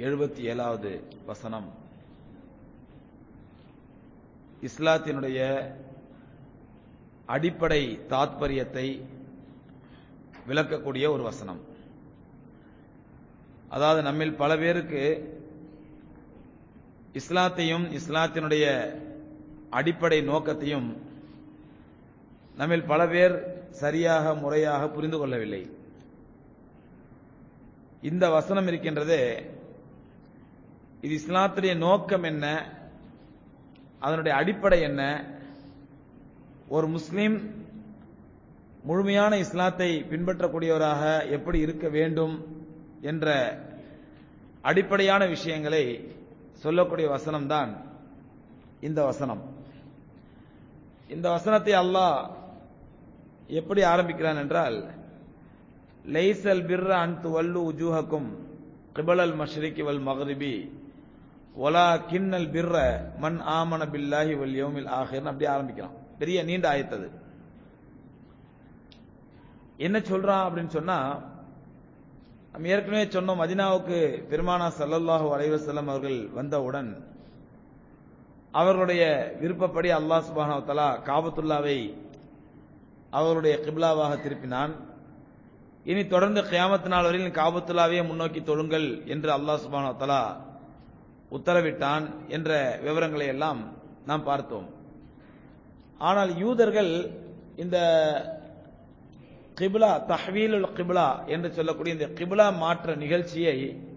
எழுபத்தி ஏழாவது வசனம் இஸ்லாத்தினுடைய அடிப்படை தாத்பரியத்தை விளக்கக்கூடிய ஒரு வசனம் அதாவது நம்மில் பல பேருக்கு இஸ்லாத்தையும் இஸ்லாத்தினுடைய அடிப்படை நோக்கத்தையும் நம்மில் பல பேர் சரியாக முறையாக புரிந்து கொள்ளவில்லை இந்த வசனம் இருக்கின்றதே இது இஸ்லாத்துடைய நோக்கம் என்ன அதனுடைய அடிப்படை என்ன ஒரு முஸ்லிம் முழுமையான இஸ்லாத்தை பின்பற்றக்கூடியவராக எப்படி இருக்க வேண்டும் என்ற அடிப்படையான விஷயங்களை சொல்லக்கூடிய வசனம்தான் இந்த வசனம் இந்த வசனத்தை அல்லாஹ் எப்படி ஆரம்பிக்கிறான் என்றால் லைசல் பிர்ர அன்து வல்லு உஜூஹக்கும் கிபலல் மஷ்ரிகி வல் மகரிபி ஒலா கிண்ணல் பிர்ர மன் ஆமன பில்லாஹி வல் யோமில் ஆஹிர்னு அப்படி ஆரம்பிக்கிறான் பெரிய நீண்ட ஆயத்தது என்ன சொல்றான் அப்படின்னு சொன்னா நம்ம ஏற்கனவே சொன்னோம் மதினாவுக்கு பெருமானா சல்லல்லாஹு அலைவசல்லம் அவர்கள் வந்தவுடன் அவர்களுடைய விருப்பப்படி அல்லாஹ் சுபானு தலா காபத்துல்லாவை அவருடைய கிப்லாவாக திருப்பினான் இனி தொடர்ந்து கியாமத்து நாள் வரையில் காபத்துல்லாவே முன்னோக்கி தொழுங்கள் என்று அல்லாஹ் சுபானு தலா உத்தரவிட்டான் என்ற விவரங்களை எல்லாம் நாம் பார்த்தோம் ஆனால் யூதர்கள் இந்த கிபிலா தஹ்வீலுல் கிபிலா என்று சொல்லக்கூடிய இந்த கிபிலா மாற்ற நிகழ்ச்சியை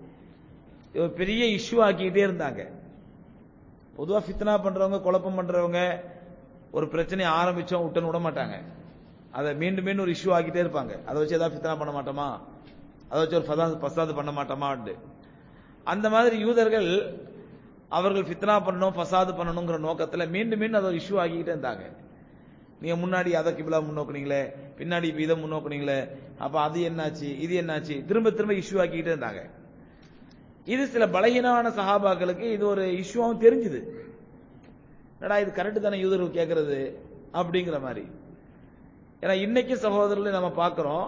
ஒரு பெரிய இஷ்யூ ஆக்கிக்கிட்டே இருந்தாங்க பொதுவா ஃபித்னா பண்றவங்க குழப்பம் பண்றவங்க ஒரு பிரச்சனையை ஆரம்பிச்சோம் விட்டுன்னு விட மாட்டாங்க அதை மீண்டும் மீண்டும் ஒரு இஷ்யூ ஆக்கிட்டே இருப்பாங்க அதை வச்சு ஏதாவது ஃபித்னா பண்ண மாட்டோமா அதை வச்சு ஒரு ஃபசாது பசாது பண்ண மாட்டோமான்னு அந்த மாதிரி யூதர்கள் அவர்கள் ஃபித்னா பண்ணணும் ஃபசாது பண்ணணுங்கிற நோக்கத்தில் மீண்டும் மீண்டும் அதை ஒரு இஷ்யூ ஆகிக்கிட்டே இருந்தாங்க நீங்க முன்னாடி அதை கிபிலா முன்னோக்குனீங்களே பின்னாடி இப்ப இதை முன்னோக்குனீங்களே அப்ப அது என்னாச்சு இது என்னாச்சு திரும்ப திரும்ப இஷ்யூ ஆக்கிக்கிட்டே இருந்தாங்க இது சில பலகீனமான சஹாபாக்களுக்கு இது ஒரு இஷ்யூவும் தெரிஞ்சுது என்னடா இது கரெக்ட் தானே யூதர்கள் கேட்கறது அப்படிங்கிற மாதிரி ஏன்னா இன்னைக்கு சகோதரர்களை நம்ம பார்க்கிறோம்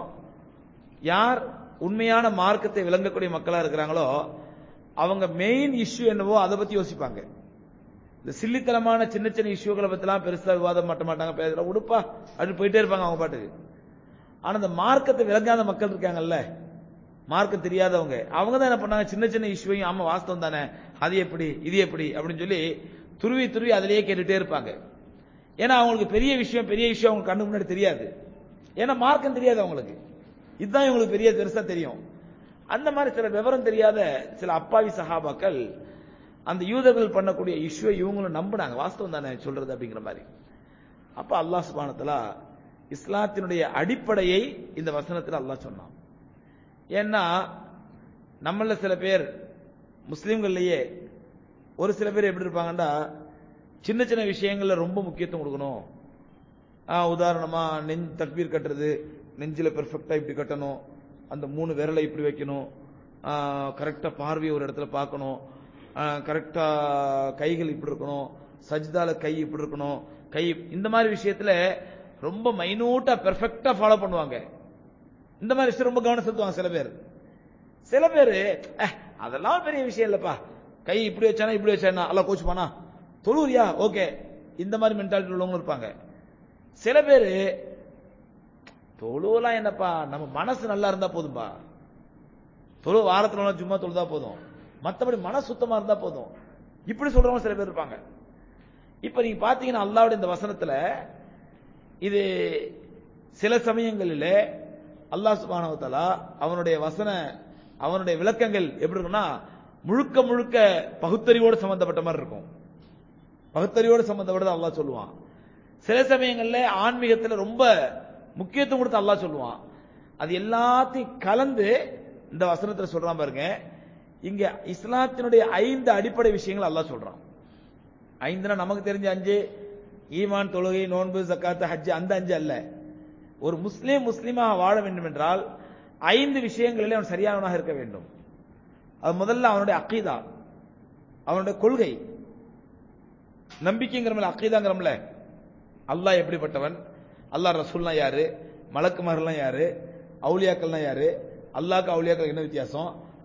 யார் உண்மையான மார்க்கத்தை விளங்கக்கூடிய மக்களா இருக்கிறாங்களோ அவங்க மெயின் இஷ்யூ என்னவோ அதை பத்தி யோசிப்பாங்க இந்த சில்லித்தனமான சின்ன சின்ன இஷ்யூகளை பத்திலாம் பெருசா விவாதம் மாட்ட மாட்டாங்க பேசுற உடுப்பா அப்படின்னு போயிட்டே இருப்பாங்க அவங்க பாட்டுக்கு ஆனா இந்த மார்க்கத்தை விளங்காத மக்கள் இருக்காங்கல்ல மார்க்கம் தெரியாதவங்க அவங்க தான் என்ன பண்ணாங்க சின்ன சின்ன இஷ்யூவையும் ஆமா வாஸ்தவம் தானே அது எப்படி இது எப்படி அப்படின்னு சொல்லி துருவி துருவி அதிலேயே கேட்டுட்டே இருப்பாங்க ஏன்னா அவங்களுக்கு பெரிய விஷயம் பெரிய விஷயம் அவங்க கண்ணு முன்னாடி தெரியாது ஏன்னா மார்க்கம் தெரியாது அவங்களுக்கு இதுதான் இவங்களுக்கு பெரிய பெருசா தெரியும் அந்த மாதிரி சில விவரம் தெரியாத சில அப்பாவி சஹாபாக்கள் அந்த யூதர்கள் பண்ணக்கூடிய இஷ்யூ இவங்களும் நம்பினாங்க வாஸ்தவம் தானே சொல்றது அப்படிங்கிற மாதிரி அப்ப அல்லாஹ் சுபானத்துல இஸ்லாத்தினுடைய அடிப்படையை இந்த வசனத்தில் அல்லாஹ் சொன்னான் ஏன்னா நம்மள சில பேர் முஸ்லீம்கள்லயே ஒரு சில பேர் எப்படி இருப்பாங்கன்னா சின்ன சின்ன விஷயங்கள்ல ரொம்ப முக்கியத்துவம் கொடுக்கணும் உதாரணமா நெஞ்சு தக்பீர் கட்டுறது நெஞ்சில பெர்ஃபெக்டா இப்படி கட்டணும் அந்த மூணு விரலை இப்படி வைக்கணும் கரெக்டா பார்வையை ஒரு இடத்துல பார்க்கணும் கரெக்டா கைகள் இப்படி இருக்கணும் சஜ்தால கை இப்படி இருக்கணும் கை இந்த மாதிரி விஷயத்துல ரொம்ப மைனூட்டா பெர்ஃபெக்டா ஃபாலோ பண்ணுவாங்க இந்த மாதிரி விஷயம் ரொம்ப கவனம் செலுத்துவாங்க சில பேர் சில பேர் அதெல்லாம் பெரிய விஷயம் இல்லப்பா கை இப்படி வச்சானா இப்படி வச்சானா அல்ல கோச் பானா தொழுறியா ஓகே இந்த மாதிரி மென்டாலிட்டி உள்ளவங்க இருப்பாங்க சில பேர் தொழுவெல்லாம் என்னப்பா நம்ம மனசு நல்லா இருந்தா போதும்பா தொழு வாரத்துல சும்மா தொழுதா போதும் மற்றபடி மன சுத்தமா இருந்தா போதும் இப்படி சொல்றவங்க சில பேர் இருப்பாங்க இப்ப நீங்க பாத்தீங்கன்னா அல்லாவுடைய இந்த வசனத்துல இது சில சமயங்களில் அல்லாஹ் சுபானவத்தாலா அவனுடைய வசன அவனுடைய விளக்கங்கள் எப்படி இருக்குன்னா முழுக்க முழுக்க பகுத்தறிவோடு சம்பந்தப்பட்ட மாதிரி இருக்கும் பகுத்தறிவோடு சம்பந்தப்பட்டது அல்லாஹ் சொல்லுவான் சில சமயங்கள்ல ஆன்மீகத்தில் ரொம்ப முக்கியத்துவம் கொடுத்து அல்லாஹ் சொல்லுவான் அது எல்லாத்தையும் கலந்து இந்த வசனத்தில் சொல்றான் பாருங்க இங்க இஸ்லாத்தினுடைய ஐந்து அடிப்படை விஷயங்கள் அல்லாஹ் சொல்றான் ஐந்துனா நமக்கு தெரிஞ்ச அஞ்சு ஈமான் தொழுகை நோன்பு ஜக்காத்து ஹஜ் அந்த அஞ்சு அல்ல ஒரு முஸ்லீம் முஸ்லீமாக வாழ வேண்டும் என்றால் ஐந்து விஷயங்களில் அவன் சரியானவனாக இருக்க வேண்டும் அது முதல்ல அவனுடைய அக்கீதா அவனுடைய கொள்கை நம்பிக்கைங்கிறமல அக்கீதாங்கிறமல அல்லாஹ் எப்படிப்பட்டவன் அல்லாஹ் ரசூல்னா யாரு மலக்குமாரெல்லாம் யாரு அவுலியாக்கள்னா யாரு அல்லாஹ்க்கு அவுலியாக்கள் என்ன வித்தியாசம்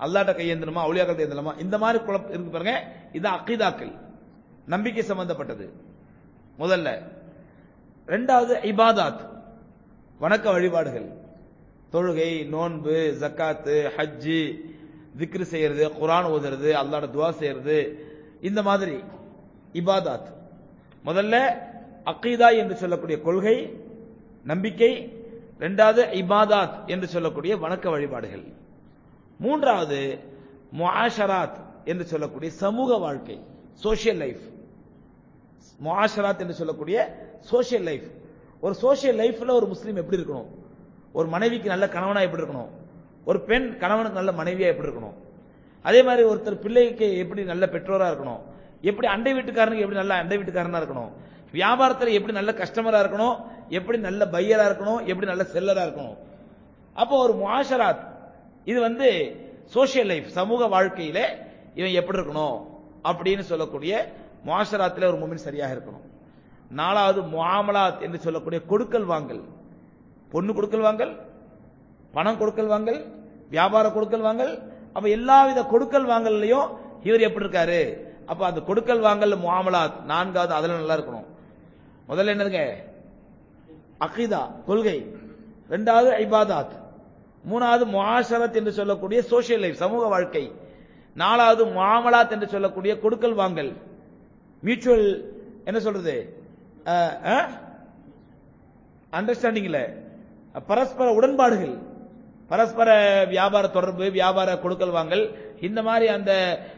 அல்லாட்ட கையேந்தணுமா அவுளியாக்கள் கையேந்தலாமா இந்த மாதிரி குழப்பம் இருக்கு பாருங்க இது அக்கீதாக்கள் நம்பிக்கை சம்பந்தப்பட்டது முதல்ல ரெண்டாவது இபாதாத் வணக்க வழிபாடுகள் தொழுகை நோன்பு ஜக்காத்து ஹஜ்ஜி திக்ரு செய்யறது குரான் ஓதுறது அல்லாட துவா செய்யறது இந்த மாதிரி இபாதாத் முதல்ல அக்கீதா என்று சொல்லக்கூடிய கொள்கை நம்பிக்கை ரெண்டாவது இபாதாத் என்று சொல்லக்கூடிய வணக்க வழிபாடுகள் மூன்றாவது முஆஷராத் என்று சொல்லக்கூடிய சமூக வாழ்க்கை சோஷியல் லைஃப் முஆஷராத் என்று சொல்லக்கூடிய சோஷியல் லைஃப் ஒரு சோஷியல் லைஃப்ல ஒரு முஸ்லீம் எப்படி இருக்கணும் ஒரு மனைவிக்கு நல்ல கணவனா எப்படி இருக்கணும் ஒரு பெண் கணவனுக்கு நல்ல மனைவியா எப்படி இருக்கணும் அதே மாதிரி ஒருத்தர் பிள்ளைக்கு எப்படி நல்ல பெற்றோரா இருக்கணும் எப்படி அண்டை வீட்டுக்காரனுக்கு எப்படி நல்ல அண்டை வீட்டுக்காரனா இருக்கணும் வியாபாரத்தில் எப்படி நல்ல கஸ்டமரா இருக்கணும் எப்படி நல்ல பையரா இருக்கணும் எப்படி நல்ல செல்லரா இருக்கணும் அப்போ ஒரு முஆஷராத் இது வந்து சோஷியல் லைஃப் சமூக வாழ்க்கையில இவன் எப்படி இருக்கணும் அப்படின்னு சொல்லக்கூடிய முஆஷராத்துல ஒரு மூமின் சரியாக இருக்கணும் நாலாவது முஆமலாத் என்று சொல்லக்கூடிய கொடுக்கல் வாங்கல் பொண்ணு கொடுக்கல் வாங்கல் பணம் கொடுக்கல் வாங்கல் வியாபார கொடுக்கல் வாங்கல் அப்ப எல்லாவித கொடுக்கல் வாங்கல்லையும் இவர் எப்படி இருக்காரு அப்ப அந்த கொடுக்கல் வாங்கல் முஆமலாத் நான்காவது அதுல நல்லா இருக்கணும் முதல்ல என்னதுங்க அகிதா கொள்கை ரெண்டாவது இபாதாத் மூணாவது முஆஷரத் என்று சொல்லக்கூடிய சோஷியல் லைஃப் சமூக வாழ்க்கை நாலாவது முஆமலாத் என்று சொல்லக்கூடிய கொடுக்கல் வாங்கல் மியூச்சுவல் என்ன சொல்றது அண்டர்ஸ்டாண்டிங்ல பரஸ்பர உடன்பாடுகள் பரஸ்பர வியாபார தொடர்பு வியாபார கொடுக்கல் வாங்கல் இந்த மாதிரி அந்த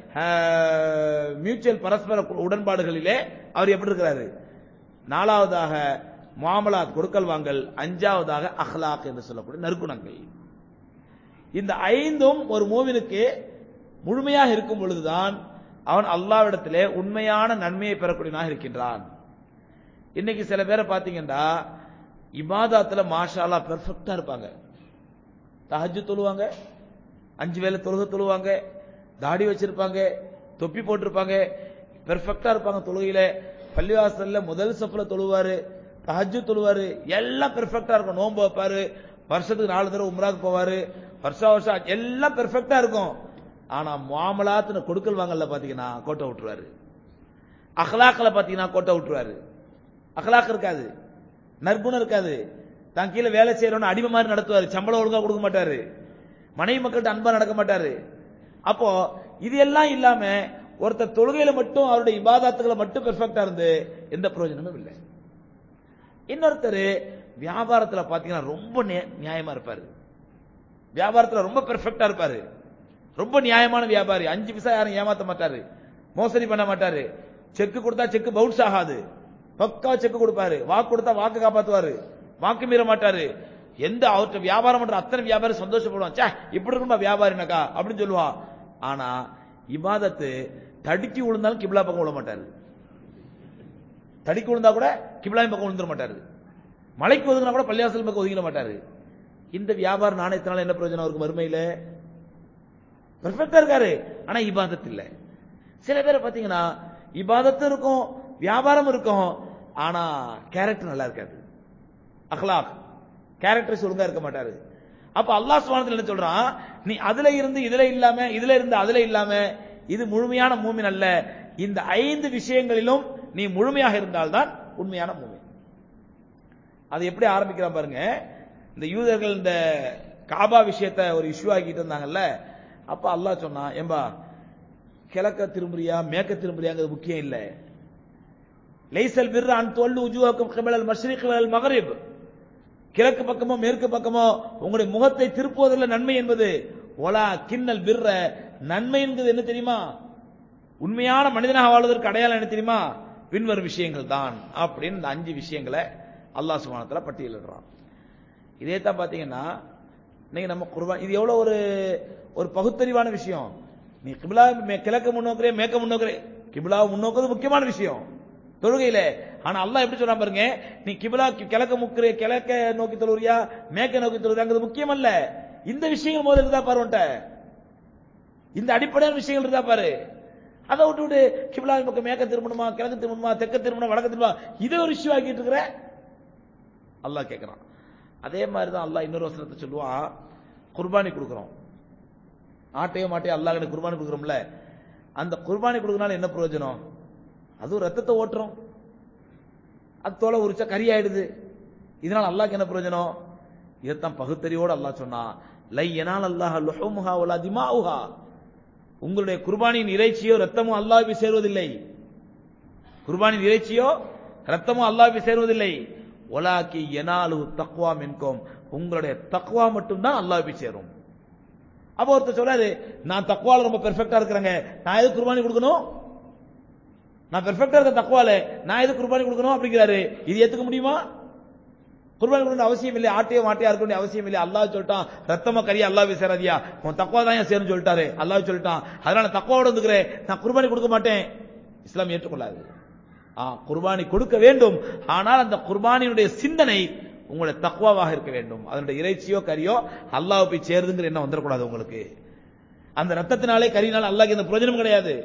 மியூச்சுவல் பரஸ்பர உடன்பாடுகளிலே அவர் எப்படி இருக்கிறாரு நாலாவதாக மாமலாத் கொடுக்கல் வாங்கல் அஞ்சாவதாக அஹ்லாக் என்று சொல்லக்கூடிய நற்குணங்கள் இந்த ஐந்தும் ஒரு மூவினுக்கு முழுமையாக இருக்கும் பொழுதுதான் அவன் அல்லாவிடத்திலே உண்மையான நன்மையை பெறக்கூடியவனாக இருக்கின்றான் இன்னைக்கு சில பேரை பாத்தீங்கன்னா இபாதாத்துல மாஷாலா பெர்ஃபெக்டா இருப்பாங்க தஹஜ்ஜு தொழுவாங்க அஞ்சு வேளை தொழுக தொழுவாங்க தாடி வச்சிருப்பாங்க தொப்பி போட்டிருப்பாங்க பெர்ஃபெக்டா இருப்பாங்க தொழுகையில பள்ளிவாசல்ல முதல் சஃப்ல தொழுவாரு தஹஜ்ஜு தொழுவாரு எல்லாம் பெர்ஃபெக்டா இருக்கும் நோன்பு வைப்பாரு வருஷத்துக்கு நாலு தடவை உம்ராக்கு போவாரு வருஷா வருஷம் எல்லாம் பெர்ஃபெக்டா இருக்கும் ஆனா மாமலாத்துன்னு கொடுக்கல் வாங்கல பாத்தீங்கன்னா கோட்டை விட்டுருவாரு அஹ்லாக்ல பாத்தீங்கன்னா கோட்டை விட்டுருவாரு அஹ்லாக் இருக்காது நற்குணம் இருக்காது தான் கீழே வேலை செய்யறவன அடிமை மாதிரி நடத்துவாரு சம்பளம் ஒழுங்கா கொடுக்க மாட்டாரு மனைவி மக்கள்கிட்ட அன்பா நடக்க மாட்டாரு அப்போ இது எல்லாம் இல்லாம ஒருத்தர் தொழுகையில மட்டும் அவருடைய இபாதாத்துகளை மட்டும் பெர்ஃபெக்டா இருந்து எந்த பிரயோஜனமும் இல்லை இன்னொருத்தர் வியாபாரத்துல பாத்தீங்கன்னா ரொம்ப நியாயமா இருப்பாரு வியாபாரத்துல ரொம்ப பெர்ஃபெக்டா இருப்பாரு ரொம்ப நியாயமான வியாபாரி அஞ்சு பைசா யாரும் ஏமாத்த மாட்டாரு மோசடி பண்ண மாட்டாரு செக் கொடுத்தா செக் பவுன்ஸ் ஆகாது பக்கா செக் கொடுப்பாரு வாக்கு கொடுத்தா வாக்கு காப்பாத்துவாரு வாக்கு மீற மாட்டாரு எந்த அவர்கிட்ட வியாபாரம் பண்ற அத்தனை வியாபாரி சந்தோஷப்படுவான் சே இப்படி இருக்குமா வியாபாரினாக்கா அப்படின்னு சொல்லுவான் ஆனா இபாதத்து தடுக்கி விழுந்தாலும் கிபிலா பக்கம் விழ மாட்டாரு தடுக்கி விழுந்தா கூட கிபிலாயின் பக்கம் விழுந்துட மாட்டாரு மலைக்கு ஒதுங்கினா கூட பள்ளியாசல் பக்கம் ஒதுங்கிட மாட்டாரு இந்த வியாபார நாணயத்தினால என்ன பிரயோஜனம் அவருக்கு மறுமையில பெர்ஃபெக்டா இருக்காரு ஆனா இபாதத் இல்ல சில பேர் பாத்தீங்கன்னா இபாதத்தும் இருக்கும் வியாபாரம் இருக்கும் ஆனா கேரக்டர் நல்லா இருக்காது அஹ்லாக் கேரக்டர் ஒழுங்கா இருக்க மாட்டாரு அப்ப அல்லாஹ் சுப்ஹானஹு என்ன சொல்றான் நீ அதுல இருந்து இதுல இல்லாம இதுல இருந்து அதுல இல்லாம இது முழுமையான மூமின் அல்ல இந்த ஐந்து விஷயங்களிலும் நீ முழுமையாக இருந்தால்தான் உண்மையான மூமின் அது எப்படி ஆரம்பிக்கிறான் பாருங்க இந்த யூதர்கள் இந்த காபா விஷயத்த ஒரு இஷ்யூ ஆக்கிட்டு இருந்தாங்கல்ல அப்ப அல்லாஹ் சொன்னான் ஏம்பா கிழக்க திரும்புறியா மேற்க திரும்புறியாங்கிறது முக்கியம் இல்ல லைசல் பிர் அன் தொல்லு உஜுவாக்கும் கிபலல் மஷ்ரிக் வல் மகரிப் கிழக்கு பக்கமோ மேற்கு பக்கமோ உங்களுடைய முகத்தை திருப்புவதில் நன்மை என்பது ஒலா கிண்ணல் பிர்ற நன்மை என்பது என்ன தெரியுமா உண்மையான மனிதனாக வாழ்வதற்கு அடையாளம் என்ன தெரியுமா பின்வரும் விஷயங்கள் தான் அப்படின்னு இந்த அஞ்சு விஷயங்களை அல்லாஹ் சுபானத்துல பட்டியலிடுறான் இதே தான் பாத்தீங்கன்னா நீங்க நம்ம குர்பான் இது எவ்வளவு ஒரு ஒரு பகுத்தறிவான விஷயம் நீ கிபிலா கிழக்க முன்னோக்குறே மேற்க முன்னோக்குறே கிபிலாவை முன்னோக்குறது முக்கியமான விஷயம் தொழுகையில ஆனா அல்லாஹ் எப்படி சொல்றான் பாருங்க நீ கிபிலா கிழக்க முக்கிற கிழக்க நோக்கி தொழுறியா மேற்க நோக்கி தொழுறியாங்கிறது முக்கியம் அல்ல இந்த விஷயங்கள் முதல்ல இருந்தா பாரு உன்ட்ட இந்த அடிப்படையான விஷயங்கள் இருந்தா பாரு அதை விட்டு விட்டு கிபிலா பக்கம் மேற்க திரும்பணுமா கிழக்கு திரும்பணுமா தெற்க திரும்பணும் வடக்கு திரும்பணுமா இதை ஒரு இஷ்யூ ஆக்கிட்டு இருக்கிற அல்லாஹ் கேட்கிறான் அதே மாதிரி தான் அல்லாஹ் இன்னொரு வசனத்தை சொல்லுவான் குர்பானி கொடுக்குறோம் ஆட்டையோ மாட்டையோ அல்லாஹ் கிட்ட குர்பானி கொடுக்குறோம்ல அந்த குர்பானி கொடுக்கறனால என்ன பிரயோஜனம் அதுவும் ரத்தத்தை ஓட்டுறோம் அது தோலை உரிச்சா கறி ஆயிடுது இதனால அல்லாஹ்க்கு என்ன பிரயோஜனம் இதைத்தான் பகுத்தறிவோடு அல்லாஹ் சொன்னா லை எனால் அல்லாஹ் லுஹுமுஹா வலா திமாஉஹா உங்களுடைய குர்பானியின் இறைச்சியோ ரத்தமோ அல்லாஹ்வை சேர்வதில்லை குர்பானின் இறைச்சியோ ரத்தமோ அல்லாஹ்வை சேர்வதில்லை ஒலாக்கி எனாலு தக்வா மின்கோம் உங்களுடைய தக்வா மட்டும்தான் அல்லாஹ்வை சேரும் அப்போ ஒருத்தர் சொல்றாரு நான் தக்வால ரொம்ப பெர்ஃபெக்ட்டா இருக்கிறேங்க நான் எதுக்கு குர்பானி கொடுக்கணும் நான் பெர்ஃபெக்ட்டா இருக்க தக்வால நான் எதுக்கு குர்பானி கொடுக்கணும் அப்படிங்கிறாரு இது ஏத்துக்க முடியுமா குர்பானி கொடுக்கணும் அவசியம் இல்லை ஆட்டையோ மாட்டையா இருக்க வேண்டிய அவசியம் இல்லை அல்லாஹ் சொல்லிட்டான் ரத்தமா கறியா அல்லாஹ் சேராதியா உன் தக்வா தான் ஏன் சேருன்னு சொல்லிட்டாரு அல்லாஹ் சொல்லிட்டான் அதனால தக்வாவோட இருந்துக்கிறேன் நான் குர்பானி கொடுக்க மாட்டேன் இஸ்லாம் ஏற்றுக்கொள்ளாது ஆ குர்பானி கொடுக்க வேண்டும் ஆனால் அந்த குர்பானியுடைய சிந்தனை உங்களுடைய தக்வாவாக இருக்க வேண்டும் அதனுடைய இறைச்சியோ கறியோ அல்லாஹ் போய் சேருதுங்கிற எண்ணம் வந்துடக்கூடாது உங்களுக்கு அந்த ரத்தத்தினாலே கறினால அல்லாஹ்க்கு எந்த பிரயோஜனம் கிடையாது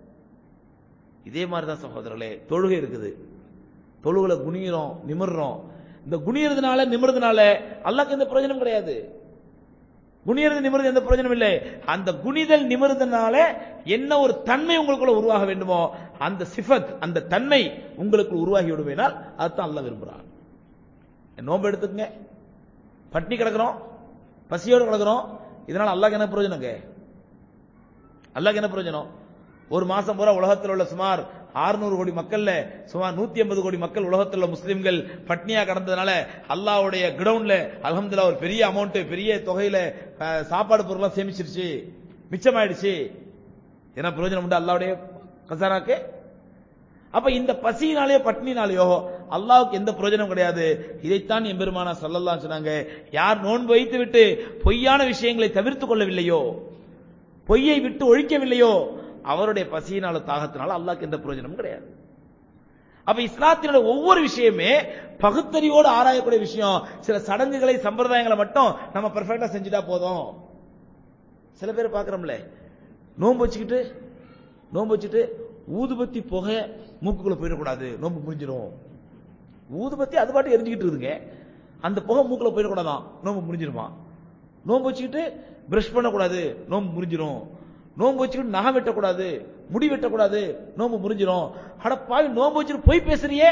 இதே மாதிரி தான் சகோதரர்களே தொழுகை இருக்குது தொழுகுல குனிகிறோம் நிமிர்றோம் இந்த குனியறதுனால நிமிர்றதுனால அல்லாஹ்க்கு எந்த பிரயோஜனம் கிடையாது குனியறது நிமிர்றது எந்த பிரயோஜனம் இல்லை அந்த குனிதல் நிமிர்றதுனால என்ன ஒரு தன்மை உங்களுக்குள்ள உருவாக வேண்டுமோ அந்த சிஃபத் அந்த தன்மை உங்களுக்கு உருவாகி விடுவேனால் அதுதான் அல்லாஹ் விரும்புறான் நோன்பு எடுத்துக்கங்க பட்டினி கிடக்குறோம் பசியோடு கிடக்குறோம் இதனால அல்லாஹ்க்கு என்ன பிரயோஜனங்க அல்லாஹ்க்கு என்ன பிரயோஜனம் ஒரு மாசம் பூரா உலகத்தில் உள்ள சுமார் 600 கோடி மக்கள்ல சுமார் 150 கோடி மக்கள் உலகத்தில் உள்ள முஸ்லிம்கள் பட்னியா கடந்ததுனால அல்லாஹ்வுடைய கிரவுண்ட்ல அல்ஹம்துலில்லாஹ் ஒரு பெரிய அமௌண்ட் பெரிய தொகையில அஹ், சாப்பாடு பொருள்லாம் சேமிச்சிருச்சு மிச்சமாயிடுச்சு என்ன பிரயோஜனம் உண்டு அல்லாஹ்வுடைய கசானாக்கு அப்ப இந்த பசியினாலேயோ பட்னினாலேயோ அல்லாஹ்வுக்கு எந்த பிரயோஜனம் கிடையாது இதைத்தான் எம்பெருமானா ஸல்லல்லாஹு சொன்னாங்க யார் நோன்பு வைத்து விட்டு பொய்யான விஷயங்களை தவிர்த்துக் கொள்ளவில்லையோ பொய்யை விட்டு ஒழிக்கவில்லையோ அவருடைய பசியினால தாகத்தினால அல்லாஹ்க்கு எந்த பிரயோஜனமும் கிடையாது அப்ப இஸ்லாத்தினோட ஒவ்வொரு விஷயமே பகுத்தறிவோடு ஆராயக்கூடிய விஷயம் சில சடங்குகளை சம்பிரதாயங்களை மட்டும் நம்ம பெர்ஃபெக்ட்டா செஞ்சுட்டா போதும் சில பேர் பார்க்கறோம்ல நோன்பு வச்சுக்கிட்டு நோன்பு வச்சுட்டு ஊதுபத்தி புகை மூக்குக்குள்ள போயிடக்கூடாது நோன்பு முடிஞ்சிடும் ஊதுபத்தி அது பாட்டு எரிஞ்சுக்கிட்டு இருக்குதுங்க அந்த புகை மூக்குல போயிடக்கூடாதான் நோன்பு முடிஞ்சிருமா நோன்பு வச்சுக்கிட்டு பிரஷ் பண்ணக்கூடாது நோன்பு முடிஞ்சிரும் நோன்பு வச்சுக்கிட்டு நகம் வெட்டக்கூடாது முடி வெட்டக்கூடாது நோன்பு முடிஞ்சிரும் அட பாவி நோன்பு வச்சுட்டு போய் பேசுறியே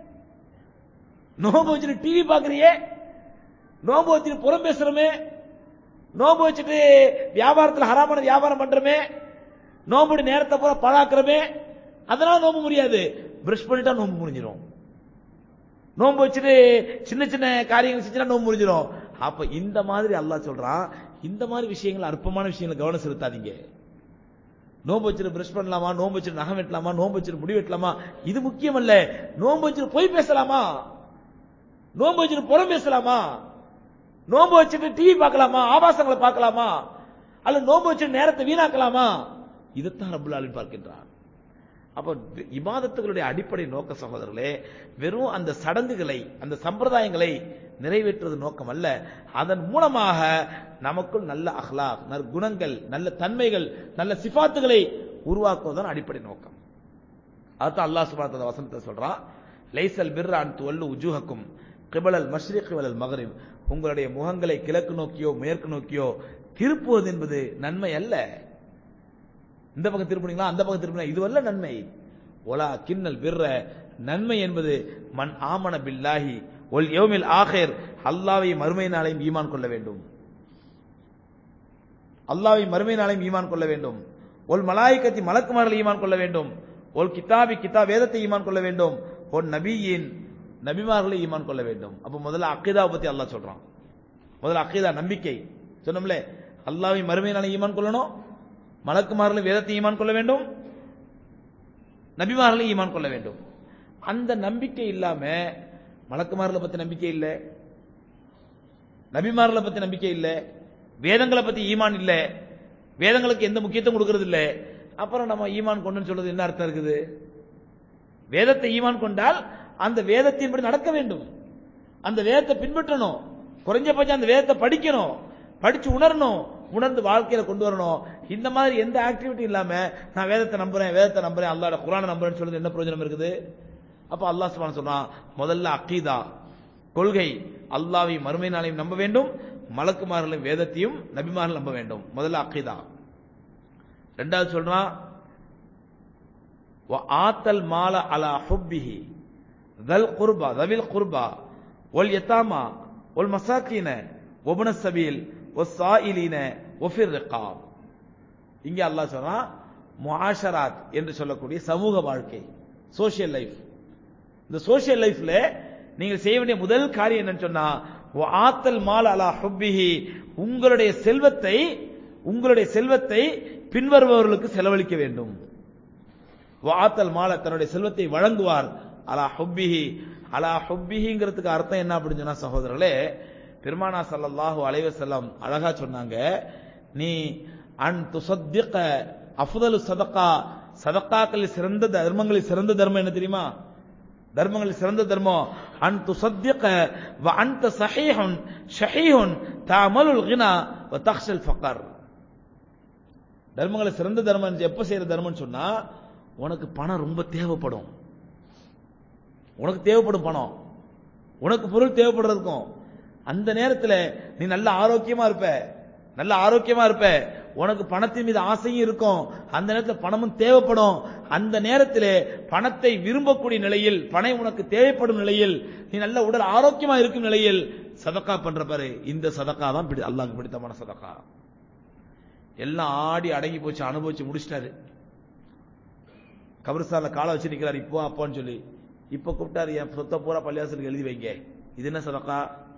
நோன்பு வச்சுட்டு டிவி பாக்குறியே நோன்பு வச்சுட்டு புறம் பேசுறமே நோன்பு வச்சுட்டு வியாபாரத்துல ஹராமான வியாபாரம் பண்றமே நோம்புடைய நேரத்தை பூரா பழாக்குறமே அதனால நோம்பு முடியாது பிரஷ் பண்ணிட்டா நோம்பு முடிஞ்சிடும் நோன்பு வச்சுட்டு சின்ன சின்ன காரியங்கள் செஞ்சா நோம்பு முடிஞ்சிடும் அப்ப இந்த மாதிரி அல்லாஹ் சொல்றான் இந்த மாதிரி விஷயங்கள் அற்பமான விஷயங்களை கவனம் செலுத்தாதீங்க நோன்பு வச்சுட்டு பிரஷ் பண்ணலாமா நோன்பு வச்சுட்டு நகம் வெட்டலாமா நோன்பு வச்சுட்டு முடி வெட்டலாமா இது முக்கியம் அல்ல நோன்பு வச்சுட்டு பொய் பேசலாமா நோன்பு வச்சுட்டு புறம் பேசலாமா நோன்பு வச்சுட்டு டிவி பார்க்கலாமா ஆபாசங்களை பார்க்கலாமா அல்ல நோன்பு வச்சுட்டு நேரத்தை வீணாக்கலாமா இதைத்தான் ரப்புல் ஆலமீன் பார்க்கின்றான் அப்ப இபாதத்துகளுடைய அடிப்படை நோக்க சகோதரர்களே வெறும் அந்த சடங்குகளை அந்த சம்பிரதாயங்களை நிறைவேற்றுவது நோக்கம் அல்ல அதன் மூலமாக நமக்குள் நல்ல அஹ்லாக் நற்குணங்கள் நல்ல தன்மைகள் நல்ல சிபாத்துகளை உருவாக்குவதுதான் அடிப்படை நோக்கம் அதுதான் அல்லாஹ் சுப்ஹானஹு வ வசனத்தை சொல்றான் லைசல் பிர்ர அன் துவல்லு உஜூஹக்கும் கிபலல் மஷ்ரிக் வலல் மகரிப் உங்களுடைய முகங்களை கிழக்கு நோக்கியோ மேற்கு நோக்கியோ திருப்புவது என்பது நன்மை அல்ல இந்த பக்கம் திருப்பினீங்களா அந்த பக்கம் திருப்பினா இதுவல்ல நன்மை ஒலா கிண்ணல் பிர்ர நன்மை என்பது மன் ஆமன பில்லாஹி ஒல் யௌமில் ஆஹிர் அல்லாவை மறுமை நாளையும் ஈமான் கொள்ள வேண்டும் அல்லாவை மறுமை நாளையும் ஈமான் கொள்ள வேண்டும் ஒல் மலாய்க்கத்தி மலக்குமார்கள் ஈமான் கொள்ள வேண்டும் ஒல் கிதாபி கிதாப் வேதத்தை ஈமான் கொள்ள வேண்டும் ஒன் நபியின் நபிமார்களை ஈமான் கொள்ள வேண்டும் அப்ப முதல்ல அக்கீதாவை பத்தி அல்லாஹ் சொல்றான் முதல்ல அக்கீதா நம்பிக்கை சொன்னோம்ல அல்லாவை மறுமை நாளை ஈமான் கொள்ளணும் மலக்குமார்களும் வேதத்தை ஈமான் கொள்ள வேண்டும் நபிமார்களை ஈமான் கொள்ள வேண்டும் அந்த நம்பிக்கை இல்லாம மலக்குமார்களை பத்தி நம்பிக்கை இல்ல நபிமார்களை பத்தி நம்பிக்கை இல்ல வேதங்களை பத்தி ஈமான் இல்ல வேதங்களுக்கு எந்த முக்கியத்துவம் கொடுக்கறது இல்ல அப்புறம் நம்ம ஈமான் கொண்டுன்னு சொல்றது என்ன அர்த்தம் இருக்குது வேதத்தை ஈமான் கொண்டால் அந்த வேதத்தின்படி நடக்க வேண்டும் அந்த வேதத்தை பின்பற்றணும் குறைஞ்சபட்சம் அந்த வேதத்தை படிக்கணும் படிச்சு உணரணும் உணர்ந்து வாழ்க்கையில கொண்டு வரணும் இந்த மாதிரி எந்த ஆக்டிவிட்டி இல்லாம நான் வேதத்தை நம்புறேன் வேதத்தை நம்புறேன் அல்லாட குரானை நம்புறேன்னு சொல்றது என்ன பிரயோஜனம் இருக்குது அப்ப அல்லாஹ் சுப்ஹானஹு சொல்றான் முதல்ல அக்கீதா கொள்கை அல்லாவை மறுமை நாளையும் நம்ப வேண்டும் மலக்குமார்களையும் வேதத்தையும் நபிமார்கள் நம்ப வேண்டும் முதல்ல அக்கீதா ரெண்டாவது சொல்றான் ஆத்தல் மால அலா ஹுப்பிஹி தல் குர்பா தவில் குர்பா ஒல் யத்தாமா ஒல் மசாக்கீன ஒபுன சபீல் ஒஸ் சாயிலீன ஒஃபிர் ரிகாப் இங்க அல்லாஹ் சொல்றான் முஆஷராத் என்று சொல்லக்கூடிய சமூக வாழ்க்கை சோஷியல் லைஃப் இந்த சோஷியல் லைஃப்ல நீங்க செய்ய வேண்டிய முதல் காரியம் என்னன்னு சொன்னா ஆத்தல் மால் அலா ஹுப்பிஹி உங்களுடைய செல்வத்தை உங்களுடைய செல்வத்தை பின்வருபவர்களுக்கு செலவழிக்க வேண்டும் வாத்தல் மால தன்னுடைய செல்வத்தை வழங்குவார் அலா ஹுப்பிஹி அலா ஹுப்பிஹிங்கிறதுக்கு அர்த்தம் என்ன அப்படின்னு சொன்னா சகோதரர்களே பெருமானா சல்லல்லாஹு அலைஹி வஸல்லம் அழகா சொன்னாங்க நீ அன் துசத்திக அஃதலு சதகா சதக்காக்களில் சிறந்த தர்மங்களில் சிறந்த தர்மம் என்ன தெரியுமா தர்மங்களில் சிறந்த தர்மம் அன் துசத்திக வ அன்த சஹீஹுன் ஷஹீஹுன் தஅமலுல் கினா வ தக்ஷல் ஃபக்கர் தர்மங்களை சிறந்த தர்மம் எப்ப செய்யற தர்மம்னு சொன்னா உனக்கு பணம் ரொம்ப தேவைப்படும் உனக்கு தேவைப்படும் பணம் உனக்கு பொருள் தேவைப்படுறதுக்கும் அந்த நேரத்தில் நீ நல்ல ஆரோக்கியமா இருப்ப நல்ல ஆரோக்கியமா இருப்ப உனக்கு பணத்தின் மீது ஆசையும் இருக்கும் அந்த நேரத்தில் பணமும் தேவைப்படும் அந்த நேரத்தில் பணத்தை விரும்பக்கூடிய நிலையில் பணம் உனக்கு தேவைப்படும் நிலையில் நீ நல்ல உடல் ஆரோக்கியமா இருக்கும் நிலையில் சதக்கா பண்ற பாரு இந்த சதக்கா தான் பிடி அல்லாஹ்க்கு பிடித்தமான சதக்கா எல்லாம் ஆடி அடங்கி போச்சு அனுபவிச்சு முடிச்சிட்டாரு கபிரஸ்தான்ல காலை வச்சு நிக்கிறாரு இப்போ அப்பான்னு சொல்லி இப்ப கூப்பிட்டாரு என் சொத்தை பூரா பள்ளியாசலுக்கு எழுதி வைங்க இது என்ன சதக்கா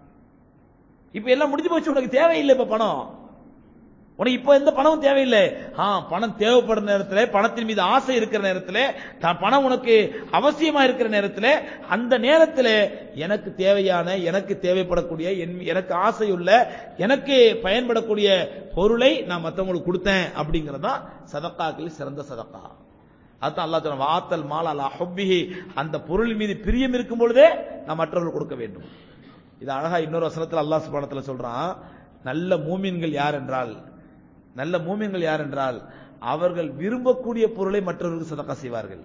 இப்ப எல்லாம் முடிஞ்சு போச்சு உனக்கு தேவையில்லை இப்ப பணம் உனக்கு இப்ப எந்த பணமும் தேவையில்லை ஆ பணம் தேவைப்படுற நேரத்தில் பணத்தின் மீது ஆசை இருக்கிற நேரத்தில் தான் பணம் உனக்கு அவசியமா இருக்கிற நேரத்தில் அந்த நேரத்தில் எனக்கு தேவையான எனக்கு தேவைப்படக்கூடிய என்- எனக்கு ஆசையுள்ள எனக்கு பயன்படக்கூடிய பொருளை நான் மற்றவங்களுக்கு கொடுத்தேன் அப்படிங்கறதா சதக்காக்களில் சிறந்த சதக்கா அதான் அல்லாஹ் சொன்ன வாத்தல் மாலா ஹுப்பிஹி அந்த பொருள் மீது பிரியம் இருக்கும் பொழுதே நான் மற்றவர்கள் கொடுக்க வேண்டும் இது அழகா இன்னொரு வசனத்தில் அல்லாஹ் சுப்ஹானஹு சொல்றான் நல்ல மூமின்கள் யார் என்றால் நல்ல மூமின்கள் யார் என்றால் அவர்கள் விரும்பக்கூடிய பொருளை மற்றவர்களுக்கு சதக்கா செய்வார்கள்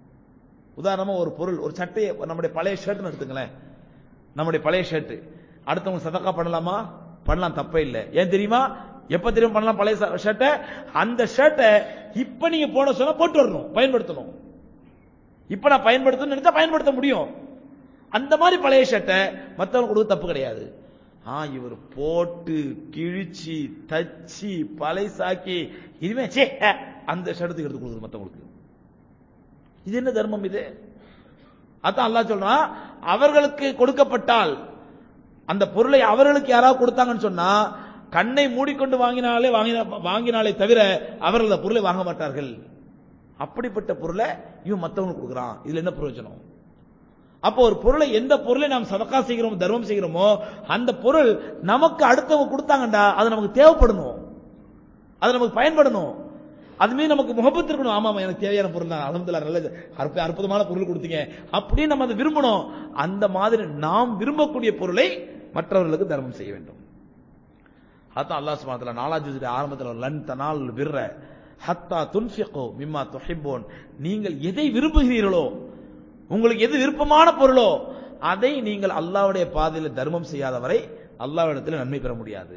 உதாரணமா ஒரு பொருள் ஒரு சட்டையை நம்முடைய பழைய ஷர்ட்னு எடுத்துங்களேன் நம்முடைய பழைய ஷர்ட் அடுத்தவங்க சதக்கா பண்ணலாமா பண்ணலாம் தப்பே இல்லை ஏன் தெரியுமா எப்ப தெரியும் பண்ணலாம் பழைய ஷர்ட்டை அந்த ஷர்ட்டை இப்ப நீங்க போட சொன்னா போட்டு வரணும் பயன்படுத்தணும் இப்ப நான் பயன்படுத்தணும்னு நினைச்சா பயன்படுத்த முடியும் அந்த மாதிரி பழைய ஷர்ட்டை மத்தவங்க கொடுக்க தப்பு கிடையாது ஆ இவர் போட்டு கிழிச்சு தச்சு பழைசாக்கி இனிமே சே அ, அந்த ஷர்ட்டுக்கு எடுத்து கொடுக்குது மத்தவங்களுக்கு இது என்ன தர்மம் இது அதான் அல்லாஹ் சொல்றான் அவர்களுக்கு கொடுக்கப்பட்டால் அந்த பொருளை அவர்களுக்கு யாராவது கொடுத்தாங்கன்னு சொன்னா கண்ணை மூடிக்கொண்டு வாங்கினாலே வாங்கின வாங்கினாலே தவிர அவர்கள் அந்த பொருளை வாங்க மாட்டார்கள் அப்படிப்பட்ட பொருளை இவன் மத்தவங்களுக்கு கொடுக்குறான் இதுல என்ன பிரயோஜனம் அப்போ ஒரு பொருளை எந்த பொருளை நாம் சதக்கா செய்கிறோமோ தர்மம் செய்கிறோமோ அந்த பொருள் நமக்கு அடுத்தவங்க கொடுத்தாங்கண்டா அது நமக்கு தேவைப்படணும் அது நமக்கு பயன்படணும் அது மீது நமக்கு முகப்பத்து இருக்கணும் ஆமா ஆமா, எனக்கு தேவையான பொருள் தான் அலமதுல்லா நல்லது அற்ப- அற்புதமான பொருள் கொடுத்தீங்க அப்படின்னு நம்ம அதை விரும்பணும் அந்த மாதிரி நாம் விரும்பக்கூடிய பொருளை மற்றவர்களுக்கு தர்மம் செய்ய வேண்டும் அதான் அல்லாஹ் சுப்ஹானஹு வ தஆலா நாலாவது ஜுஸ்ல ஆரம்பத்துல லன் தனால் பிர்ர ஹத்தா துன்ஃபிகு மிம்மா துஹிப்பூன் நீங்கள் எதை விரும்புகிறீர்களோ உங்களுக்கு எது விருப்பமான பொருளோ அதை நீங்கள் அல்லாஹ்வுடைய பாதையில் தர்மம் செய்யாதவரை அல்லாஹ்விடத்தில் நன்மை பெற முடியாது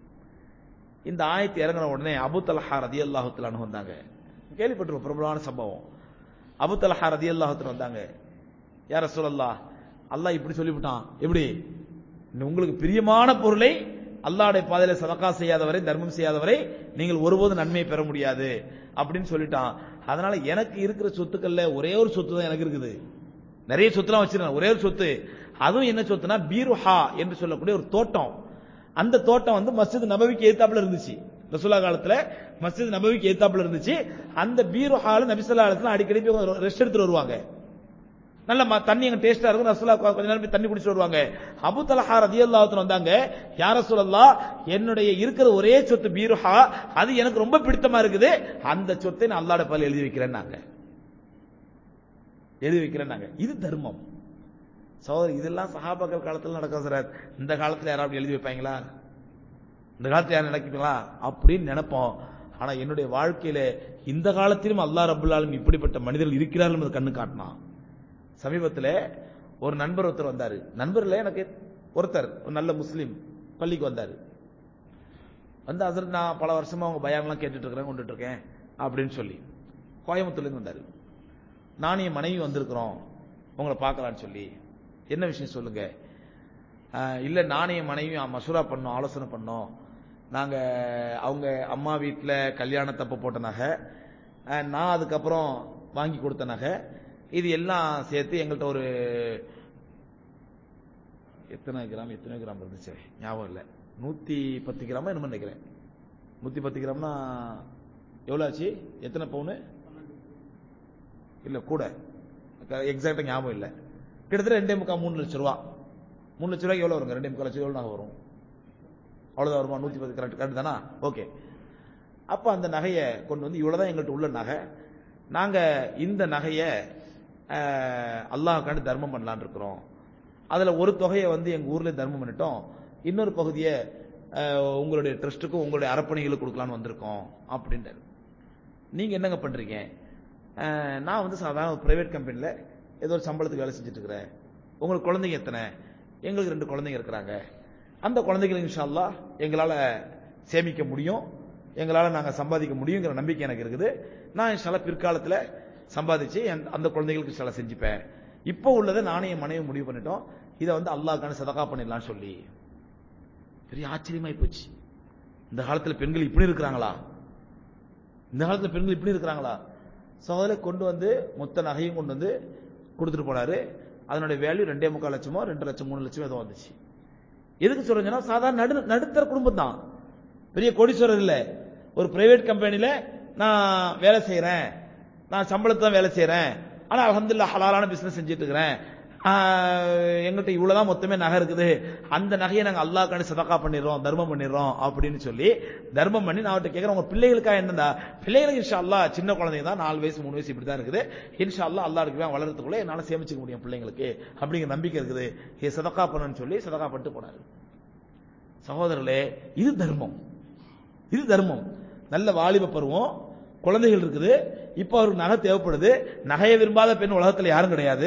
இந்த ஆயத்து இறங்கின உடனே அபு தலஹா ரதி அல்லாஹுத்தலான்னு வந்தாங்க கேள்விப்பட்டிருக்கோம் பிரபலமான சம்பவம் அபு தலஹா ரதி அல்லாஹுத்தல் வந்தாங்க யார சொல்லல்லா அல்லாஹ் இப்படி சொல்லிவிட்டான் எப்படி உங்களுக்கு பிரியமான பொருளை அல்லாஹ்வுடைய பாதையில சதக்கா செய்யாதவரை தர்மம் செய்யாதவரை நீங்கள் ஒருபோதும் நன்மையை பெற முடியாது அப்படின்னு சொல்லிட்டான் அதனால எனக்கு இருக்கிற சொத்துக்கள்ல ஒரே ஒரு சொத்து தான் எனக்கு இருக்குது நிறைய சொத்துலாம் வச்சிருக்கேன் ஒரே ஒரு சொத்து அதுவும் என்ன சொத்துனா பீருஹா என்று சொல்லக்கூடிய ஒரு தோட்டம் அந்த தோட்டம் வந்து மஸ்ஜித் நபவிக்கு ஏத்தாப்புல இருந்துச்சு ரசூலா காலத்துல மஸ்ஜித் நபவிக்கு ஏத்தாப்புல இருந்துச்சு அந்த பீருஹால நபிசல்லா காலத்துல அடிக்கடி போய் ரெஸ்ட் எடுத்துட்டு வருவாங்க நல்ல ம- தண்ணி அங்க டேஸ்டா இருக்கும் ரசூலா கொ- கொஞ்ச நேரம் போய் தண்ணி குடிச்சிட்டு வருவாங்க அபு தலஹா ரதியல்லாஹு வந்தாங்க யார சொல்லல்லா என்னுடைய இருக்கிற ஒரே சொத்து பீருஹா அது எனக்கு ரொம்ப பிடித்தமா இருக்குது அந்த சொத்தை நான் அல்லாஹ்வுடைய பால் எழுதி வைக்கிறேன் நாங்க எழுதி வைக்கிறேன் நாங்க இது தர்மம் சகோதரி இதெல்லாம் சஹாபாக்கள் காலத்துல நடக்கும் சார் இந்த காலத்துல யாராவது எழுதி வைப்பாங்களா இந்த காலத்துல யாரும் நடக்குங்களா அப்படின்னு நினைப்போம் ஆனா என்னுடைய வாழ்க்கையில இந்த காலத்திலும் அல்லாஹ் ரபுல் ஆலமீன் இப்படிப்பட்ட மனிதர்கள் இருக்கிறார்கள் என்பதை கண்ணு காட்டினான் சமீபத்துல ஒரு நண்பர் ஒருத்தர் வந்தாரு நண்பர்ல எனக்கு ஒருத்தர் ஒரு நல்ல முஸ்லீம் பள்ளிக்கு வந்தாரு வந்து அதில் நான் பல வருஷமா அவங்க பயான்லாம் கேட்டுட்டு இருக்கிறேன் கொண்டுட்டு இருக்கேன் அப்படின்னு சொல்லி கோயம்புத்தூர்லேருந்து வந்தாரு நானும் என் மனைவி வந்திருக்கிறோம் உங்களை பார்க்கலான்னு சொல்லி என்ன விஷயம் சொல்லுங்க ஆஹ், இல்ல நானும் என் மனைவியும் மசூரா பண்ணோம் ஆலோசனை பண்ணோம் நாங்க அவங்க அம்மா வீட்டுல கல்யாணத்தப்ப போட்ட நகை ஆஹ், நான் அதுக்கப்புறம் வாங்கி கொடுத்த நகை இது எல்லாம் சேர்த்து எங்கள்கிட்ட ஒரு எத்தனை கிராம் எத்தனை கிராம் இருந்துச்சு ஞாபகம் இல்லை நூத்தி பத்து கிராமா என்னமோ நினைக்கிறேன் நூத்தி பத்து கிராம்னா எவ்வளவு ஆச்சு எத்தனை பவுனு இல்ல கூட எக்ஸாக்டா ஞாபகம் இல்ல கிட்டத்தட்ட ரெண்டே முக்கால் மூணு லட்சம் ரூபா மூணு லட்சம் ரூபாய்க்கு எவ்வளவு வருங்க ரெண்டே முக்கால் லட்சம் எவ்வளவு நகை வரும் அவ்வளவுதான் வருமா நூத்தி பத்து கரெக்ட் கரெக்ட் தானா ஓகே அப்ப அந்த நகையை கொண்டு வந்து இவ்வளவுதான் எங்கள்கிட்ட உள்ள நகை நாங்க இந்த நகையை அல்லாஹ்காண்டி தர்மம் பண்ணலாம்னு இருக்கிறோம் அதுல ஒரு தொகையை வந்து எங்க ஊர்ல தர்மம் பண்ணிட்டோம் இன்னொரு பகுதியை அஹ், உங்களுடைய ட்ரஸ்ட்டுக்கும் உங்களுடைய அறப்பணிகளுக்கு கொடுக்கலாம்னு வந்திருக்கோம் அப்படின்றாரு நீங்க என்னங்க பண்றீங்க அஹ், நான் வந்து சாதாரண ஒரு பிரைவேட் கம்பெனில ஏதோ ஒரு சம்பளத்துக்கு வேலை செஞ்சுட்டு இருக்கிறேன் உங்களுக்கு குழந்தைங்க எத்தனை எங்களுக்கு ரெண்டு குழந்தைங்க இருக்கிறாங்க அந்த குழந்தைகள் இன்ஷா அல்லாஹ் எங்களால சேமிக்க முடியும் எங்களால நாங்க சம்பாதிக்க முடியுங்கிற நம்பிக்கை எனக்கு இருக்குது நான் இன்ஷால்லா பிற்காலத்துல சம்பாதிச்சு அந்த- அந்த குழந்தைகளுக்கு சில செஞ்சுப்பேன் இப்போ உள்ளதை நானே என் மனைவி முடிவு பண்ணிட்டோம் இதை வந்து அல்லாஹ்க்கான சதகா பண்ணிடலாம்னு சொல்லி பெரிய ஆச்சரியமாய் போச்சு இந்த காலத்துல பெண்கள் இப்படி இருக்கிறாங்களா இந்த காலத்துல பெண்கள் இப்படி இருக்கிறாங்களா சகோதரி கொண்டு வந்து மொத்த நகையும் கொண்டு வந்து கொடுத்துட்டு போனாரு அதனுடைய வேல்யூ ரெண்டே முக்கால் லட்சமோ ரெண்டு லட்சம் மூணு லட்சமோ ஏதோ வந்துச்சு எதுக்கு சொல்றேன்னா சாதாரண நடு நடுத்தர குடும்பம் தான் பெரிய கோடீஸ்வரர் இல்ல ஒரு பிரைவேட் கம்பெனில நான் வேலை செய்யறேன் நான் சம்பளத்தை தான் வேலை செய்யறேன் ஆனா அல்ஹம்துலில்லாஹ் ஹலாலான பிசினஸ் செஞ்சுட்டு இருக்கிறேன் ஆஹ், எங்கள்கிட்ட இவ்வளவுதான் மொத்தமே நகை இருக்குது அந்த நகையை நாங்க அல்லாஹ்க்காண்டி சதக்கா பண்ணிடுறோம் தர்மம் பண்ணிடுறோம் அப்படின்னு சொல்லி தர்மம் பண்ணி நான் அவர்கிட்ட கேட்கிறேன் உங்க பிள்ளைகளுக்கா என்னடா பிள்ளைகளுக்கு இன்ஷா அல்லாஹ் சின்ன குழந்தைங்க தான் நாலு வயசு மூணு வயசு இப்படி தான் இருக்குது இன்ஷா அல்லாஹ் அல்லாஹ் இருக்கு வளர்றதுக்குள்ள என்னால சேமிச்சுக்க முடியும் பிள்ளைங்களுக்கு அப்படிங்கிற நம்பிக்கை இருக்குது ஏ சதக்கா பண்ணணும்னு சொல்லி சதக்கா பண்ணிட்டு போனாரு சகோதரர்களே இது தர்மம் இது தர்மம் நல்ல வாலிப பருவம் குழந்தைகள் இருக்குது இப்போ அவருக்கு நகை தேவைப்படுது நகையை விரும்பாத பெண் உலகத்துல யாரும் கிடையாது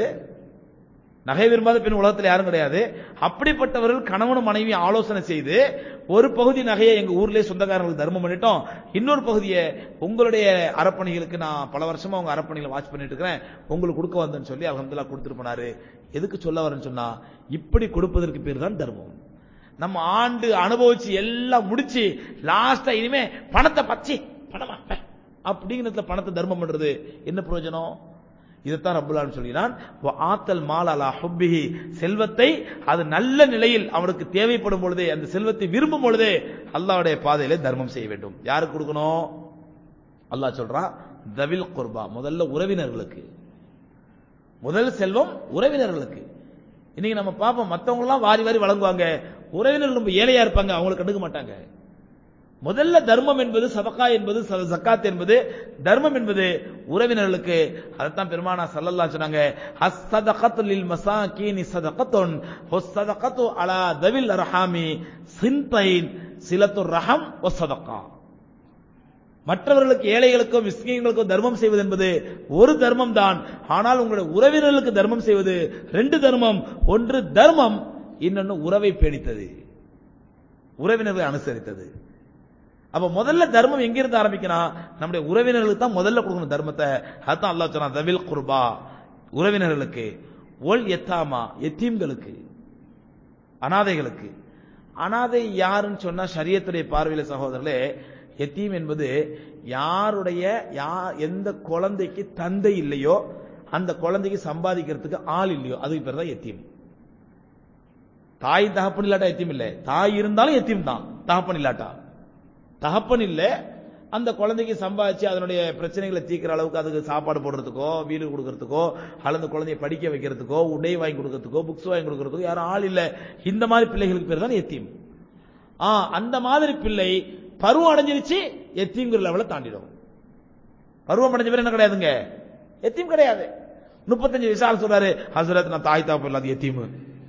நகை விரும்பாத பெண் உலகத்துல யாரும் கிடையாது அப்படிப்பட்டவர்கள் கணவனும் மனைவி ஆலோசனை செய்து ஒரு பகுதி நகையை எங்க ஊர்லயே சொந்தக்காரங்களுக்கு தர்மம் பண்ணிட்டோம் இன்னொரு பகுதியை உங்களுடைய அரப்பணிகளுக்கு நான் பல வருஷமா உங்க அரப்பணிகளை வாட்ச் பண்ணிட்டு இருக்கிறேன் உங்களுக்கு கொடுக்க வந்தேன்னு சொல்லி அல்ஹம்துலில்லாஹ் கொடுத்துட்டு போனாரு எதுக்கு சொல்ல வரேன்னு சொன்னா இப்படி கொடுப்பதற்கு பேர் தான் தர்மம் நம்ம ஆண்டு அனுபவிச்சு எல்லாம் முடிச்சு லாஸ்டா இனிமே பணத்தை பச்சி பணமா பே. அப்படிங்கிறதுல பணத்தை தர்மம் பண்றது என்ன பிரயோஜனம் இதைத்தான் ரப்புல்லான்னு சொல்லினான் ஆத்தல் மால் அலா ஹுப்பிஹி செல்வத்தை அது நல்ல நிலையில் அவனுக்கு தேவைப்படும் பொழுதே அந்த செல்வத்தை விரும்பும் பொழுதே அல்லாஹ்வுடைய பாதையிலே தர்மம் செய்ய வேண்டும் யாருக்கு கொடுக்கணும் அல்லாஹ் சொல்றான் தவில் குர்பா முதல்ல உறவினர்களுக்கு முதல் செல்வம் உறவினர்களுக்கு இன்னைக்கு நம்ம பார்ப்போம் மத்தவங்க எல்லாம் வாரி வாரி வழங்குவாங்க உறவினர்கள் ரொம்ப ஏழையா இருப்பாங்க அவங்களுக்கு கண்டுக்க மாட்டாங்க முதல்ல தர்மம் என்பது சதக்கா என்பது ச- ஜக்காத் என்பது தர்மம் என்பது உறவினர்களுக்கு அதைத்தான் பெருமானா ஸல்லல்லாஹு சொன்னாங்க அஸ்ஸதகத்து லில் மசாகீனி ஸதகத்துன் வஸ்ஸதகத்து அலா தவில் அர்ஹாமி சின்தைன் சிலத்துர் ரஹம் வஸ்ஸதகா மற்றவர்களுக்கு ஏழைகளுக்கும் மிஸ்கீன்களுக்கும் தர்மம் செய்வது என்பது ஒரு தர்மம் தான் ஆனால் உங்களுடைய உறவினர்களுக்கு தர்மம் செய்வது ரெண்டு தர்மம் ஒன்று தர்மம் இன்னொன்னு உறவை பேணித்தது உறவினர்களை அனுசரித்தது அப்ப முதல்ல தர்மம் எங்கிருந்து ஆரம்பிக்கணும் நம்முடைய உறவினர்களுக்கு தான் முதல்ல கொடுக்கணும் தர்மத்தை அதான் அல்லாஹ் சொன்னான் தவில் குர்பா உறவினர்களுக்கு ஒல் எத்தாமா எத்தீம்களுக்கு அனாதைகளுக்கு அனாதை யாருன்னு சொன்னா ஷரியத்துடைய பார்வையில சகோதரர்களே எத்தீம் என்பது யாருடைய யா எந்த குழந்தைக்கு தந்தை இல்லையோ அந்த குழந்தைக்கு சம்பாதிக்கிறதுக்கு ஆள் இல்லையோ அதுக்கு பேர் தான் எத்தீம் தாய் தகப்பன் இல்லாட்டா எத்தீம் இல்லை தாய் இருந்தாலும் எத்தீம் தான் தகப்பன் இல்லாட்டா தகப்பன் இல்ல அந்த குழந்தைக்கு சம்பாதிச்சு அதனுடைய பிரச்சனைகளை தீர்க்கிற அளவுக்கு அதுக்கு சாப்பாடு போடுறதுக்கோ வீடு கொடுக்கறதுக்கோ அல்லது அந்த குழந்தைய படிக்க வைக்கிறதுக்கோ உடை வாங்கி கொடுக்கறதுக்கோ புக்ஸ் வாங்கி கொடுக்கறதுக்கோ யாரும் ஆள் இல்ல இந்த மாதிரி பிள்ளைகளுக்கு பேர் தான் எத்தீம் ஆ அந்த மாதிரி பிள்ளை பருவம் அடைஞ்சிருச்சு எத்தீம்ங்கிற லெவல தாண்டிடும் பருவம் அடைஞ்ச பேர் என்ன கிடையாதுங்க எத்தீம் கிடையாது முப்பத்தஞ்சு வயசு ஆள் சொல்றாரு ஹசரத் நான் தாய் தாப்பம் இல்லாத எத்தீமு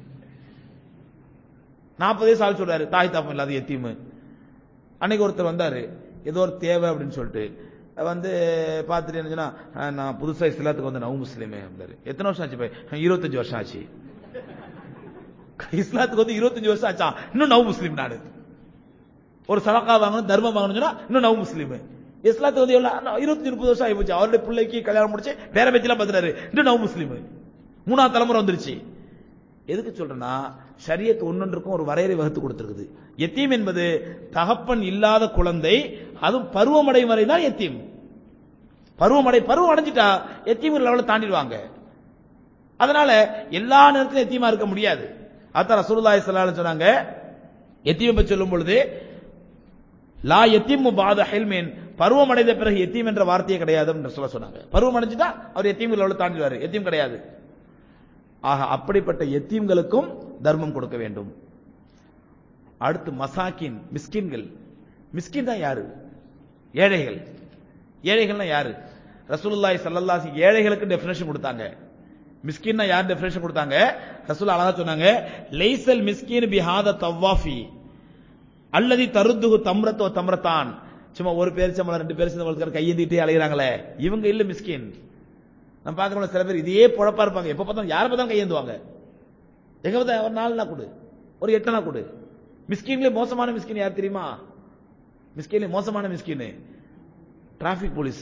நாற்பது வயசு ஆள் சொல்றாரு தாய் தாப்பம் இல்லாத எத்தீமு அன்னைக்கு ஒருத்தர் வந்தாரு ஏதோ ஒரு தேவை அப்படின்னு சொல்லிட்டு வந்து பார்த்துட்டு என்ன சொன்னா, "ஆ, நான் புதுசா இஸ்லாத்துக்கு வந்து நவு முஸ்லீமே அப்படின்னாரு எத்தனை வருஷம் ஆச்சு போய் இருபத்தஞ்சு வருஷம் ஆச்சு இஸ்லாத்துக்கு வந்து இருபத்தஞ்சு வருஷம் ஆச்சா இன்னும் நவு முஸ்லீம் நாடு ஒரு சலக்கா வாங்கணும் தர்மம் வாங்கணும் சொன்னா இன்னும் நவு முஸ்லீம் இஸ்லாத்துக்கு வந்து எவ்வளவு இருபத்தி முப்பது வருஷம் ஆயிப்போச்சு அவருடைய பிள்ளைக்கு கல்யாணம் முடிச்சு பேர பேச்செல்லாம் பார்த்துட்டாரு இன்னும் நவ முஸ்லீம் மூணாவது தலைமுறை வந்துருச்சு எதுக்கு சொல்றேன்னா ஷரியத் ஒன்னொன்றுக்கும் ஒரு வரையறை வகுத்து கொடுத்திருக்குது எத்தீம் என்பது தகப்பன் இல்லாத குழந்தை அதுவும் பருவமடையும் வரை தான் எத்தீம் பருவமடை பருவம் அடைஞ்சிட்டா எத்தீம் லெவலில் தாண்டிடுவாங்க அதனால எல்லா நேரத்திலும் எத்தீமா இருக்க முடியாது அதான் ரசூலுல்லாஹி ஸல்லல்லாஹு அலைஹி சொன்னாங்க எத்தீமை பற்றி சொல்லும் பொழுது லா எத்தீமு பாத ஹில்மின் பருவம் அடைந்த பிறகு எத்தீம் என்ற வார்த்தையே கிடையாது என்று சொல்ல சொன்னாங்க பருவம் அடைஞ்சிட்டா அவர் எத்தீம் லெவலில் தாண்டிடுவாரு எத்தீம் கிடையாது ஆக அப்படிப்பட்ட எத்தீம்களுக்கும் தர்மம் கொடுக்க வேண்டும் அடுத்து மசாக்கின் மிஸ்கின்கள் மிஸ்கின் தான் யாரு ஏழைகள் ஏழைகள்னா யாரு ரசூலுல்லாஹி ஸல்லல்லாஹு அலைஹி ஏழைகளுக்கு டெஃபினேஷன் கொடுத்தாங்க மிஸ்கின்னா யார் டெஃபினேஷன் கொடுத்தாங்க ரசூல் அழகா சொன்னாங்க லைசல் மிஸ்கின் பிஹாத தவாஃபி அல்லதி தருத்துகு தம்ரத்தோ தம்ரத்தான் சும்மா ஒரு பேரிச்சம்பளம் ரெண்டு பேரிச்சம்பளத்துக்கார கையேந்திட்டே அலைகிறாங்களே இவங்க இல்ல மிஸ்கின் நம்ம பார்க்கணும் சில பேர் இதே பொழப்பா இருப்பாங்க எப்ப பார்த்தாலும் யாரை பார்த்தாலும் கையேந்துவாங்க எங்க பார்த்தா ஒரு நாலுனா கொடு ஒரு எட்டனா கொடு மிஸ்கின்ல மோசமான மிஸ்கின் யார் தெரியுமா மிஸ்கின்ல மோசமான மிஸ்கின் டிராபிக் போலீஸ்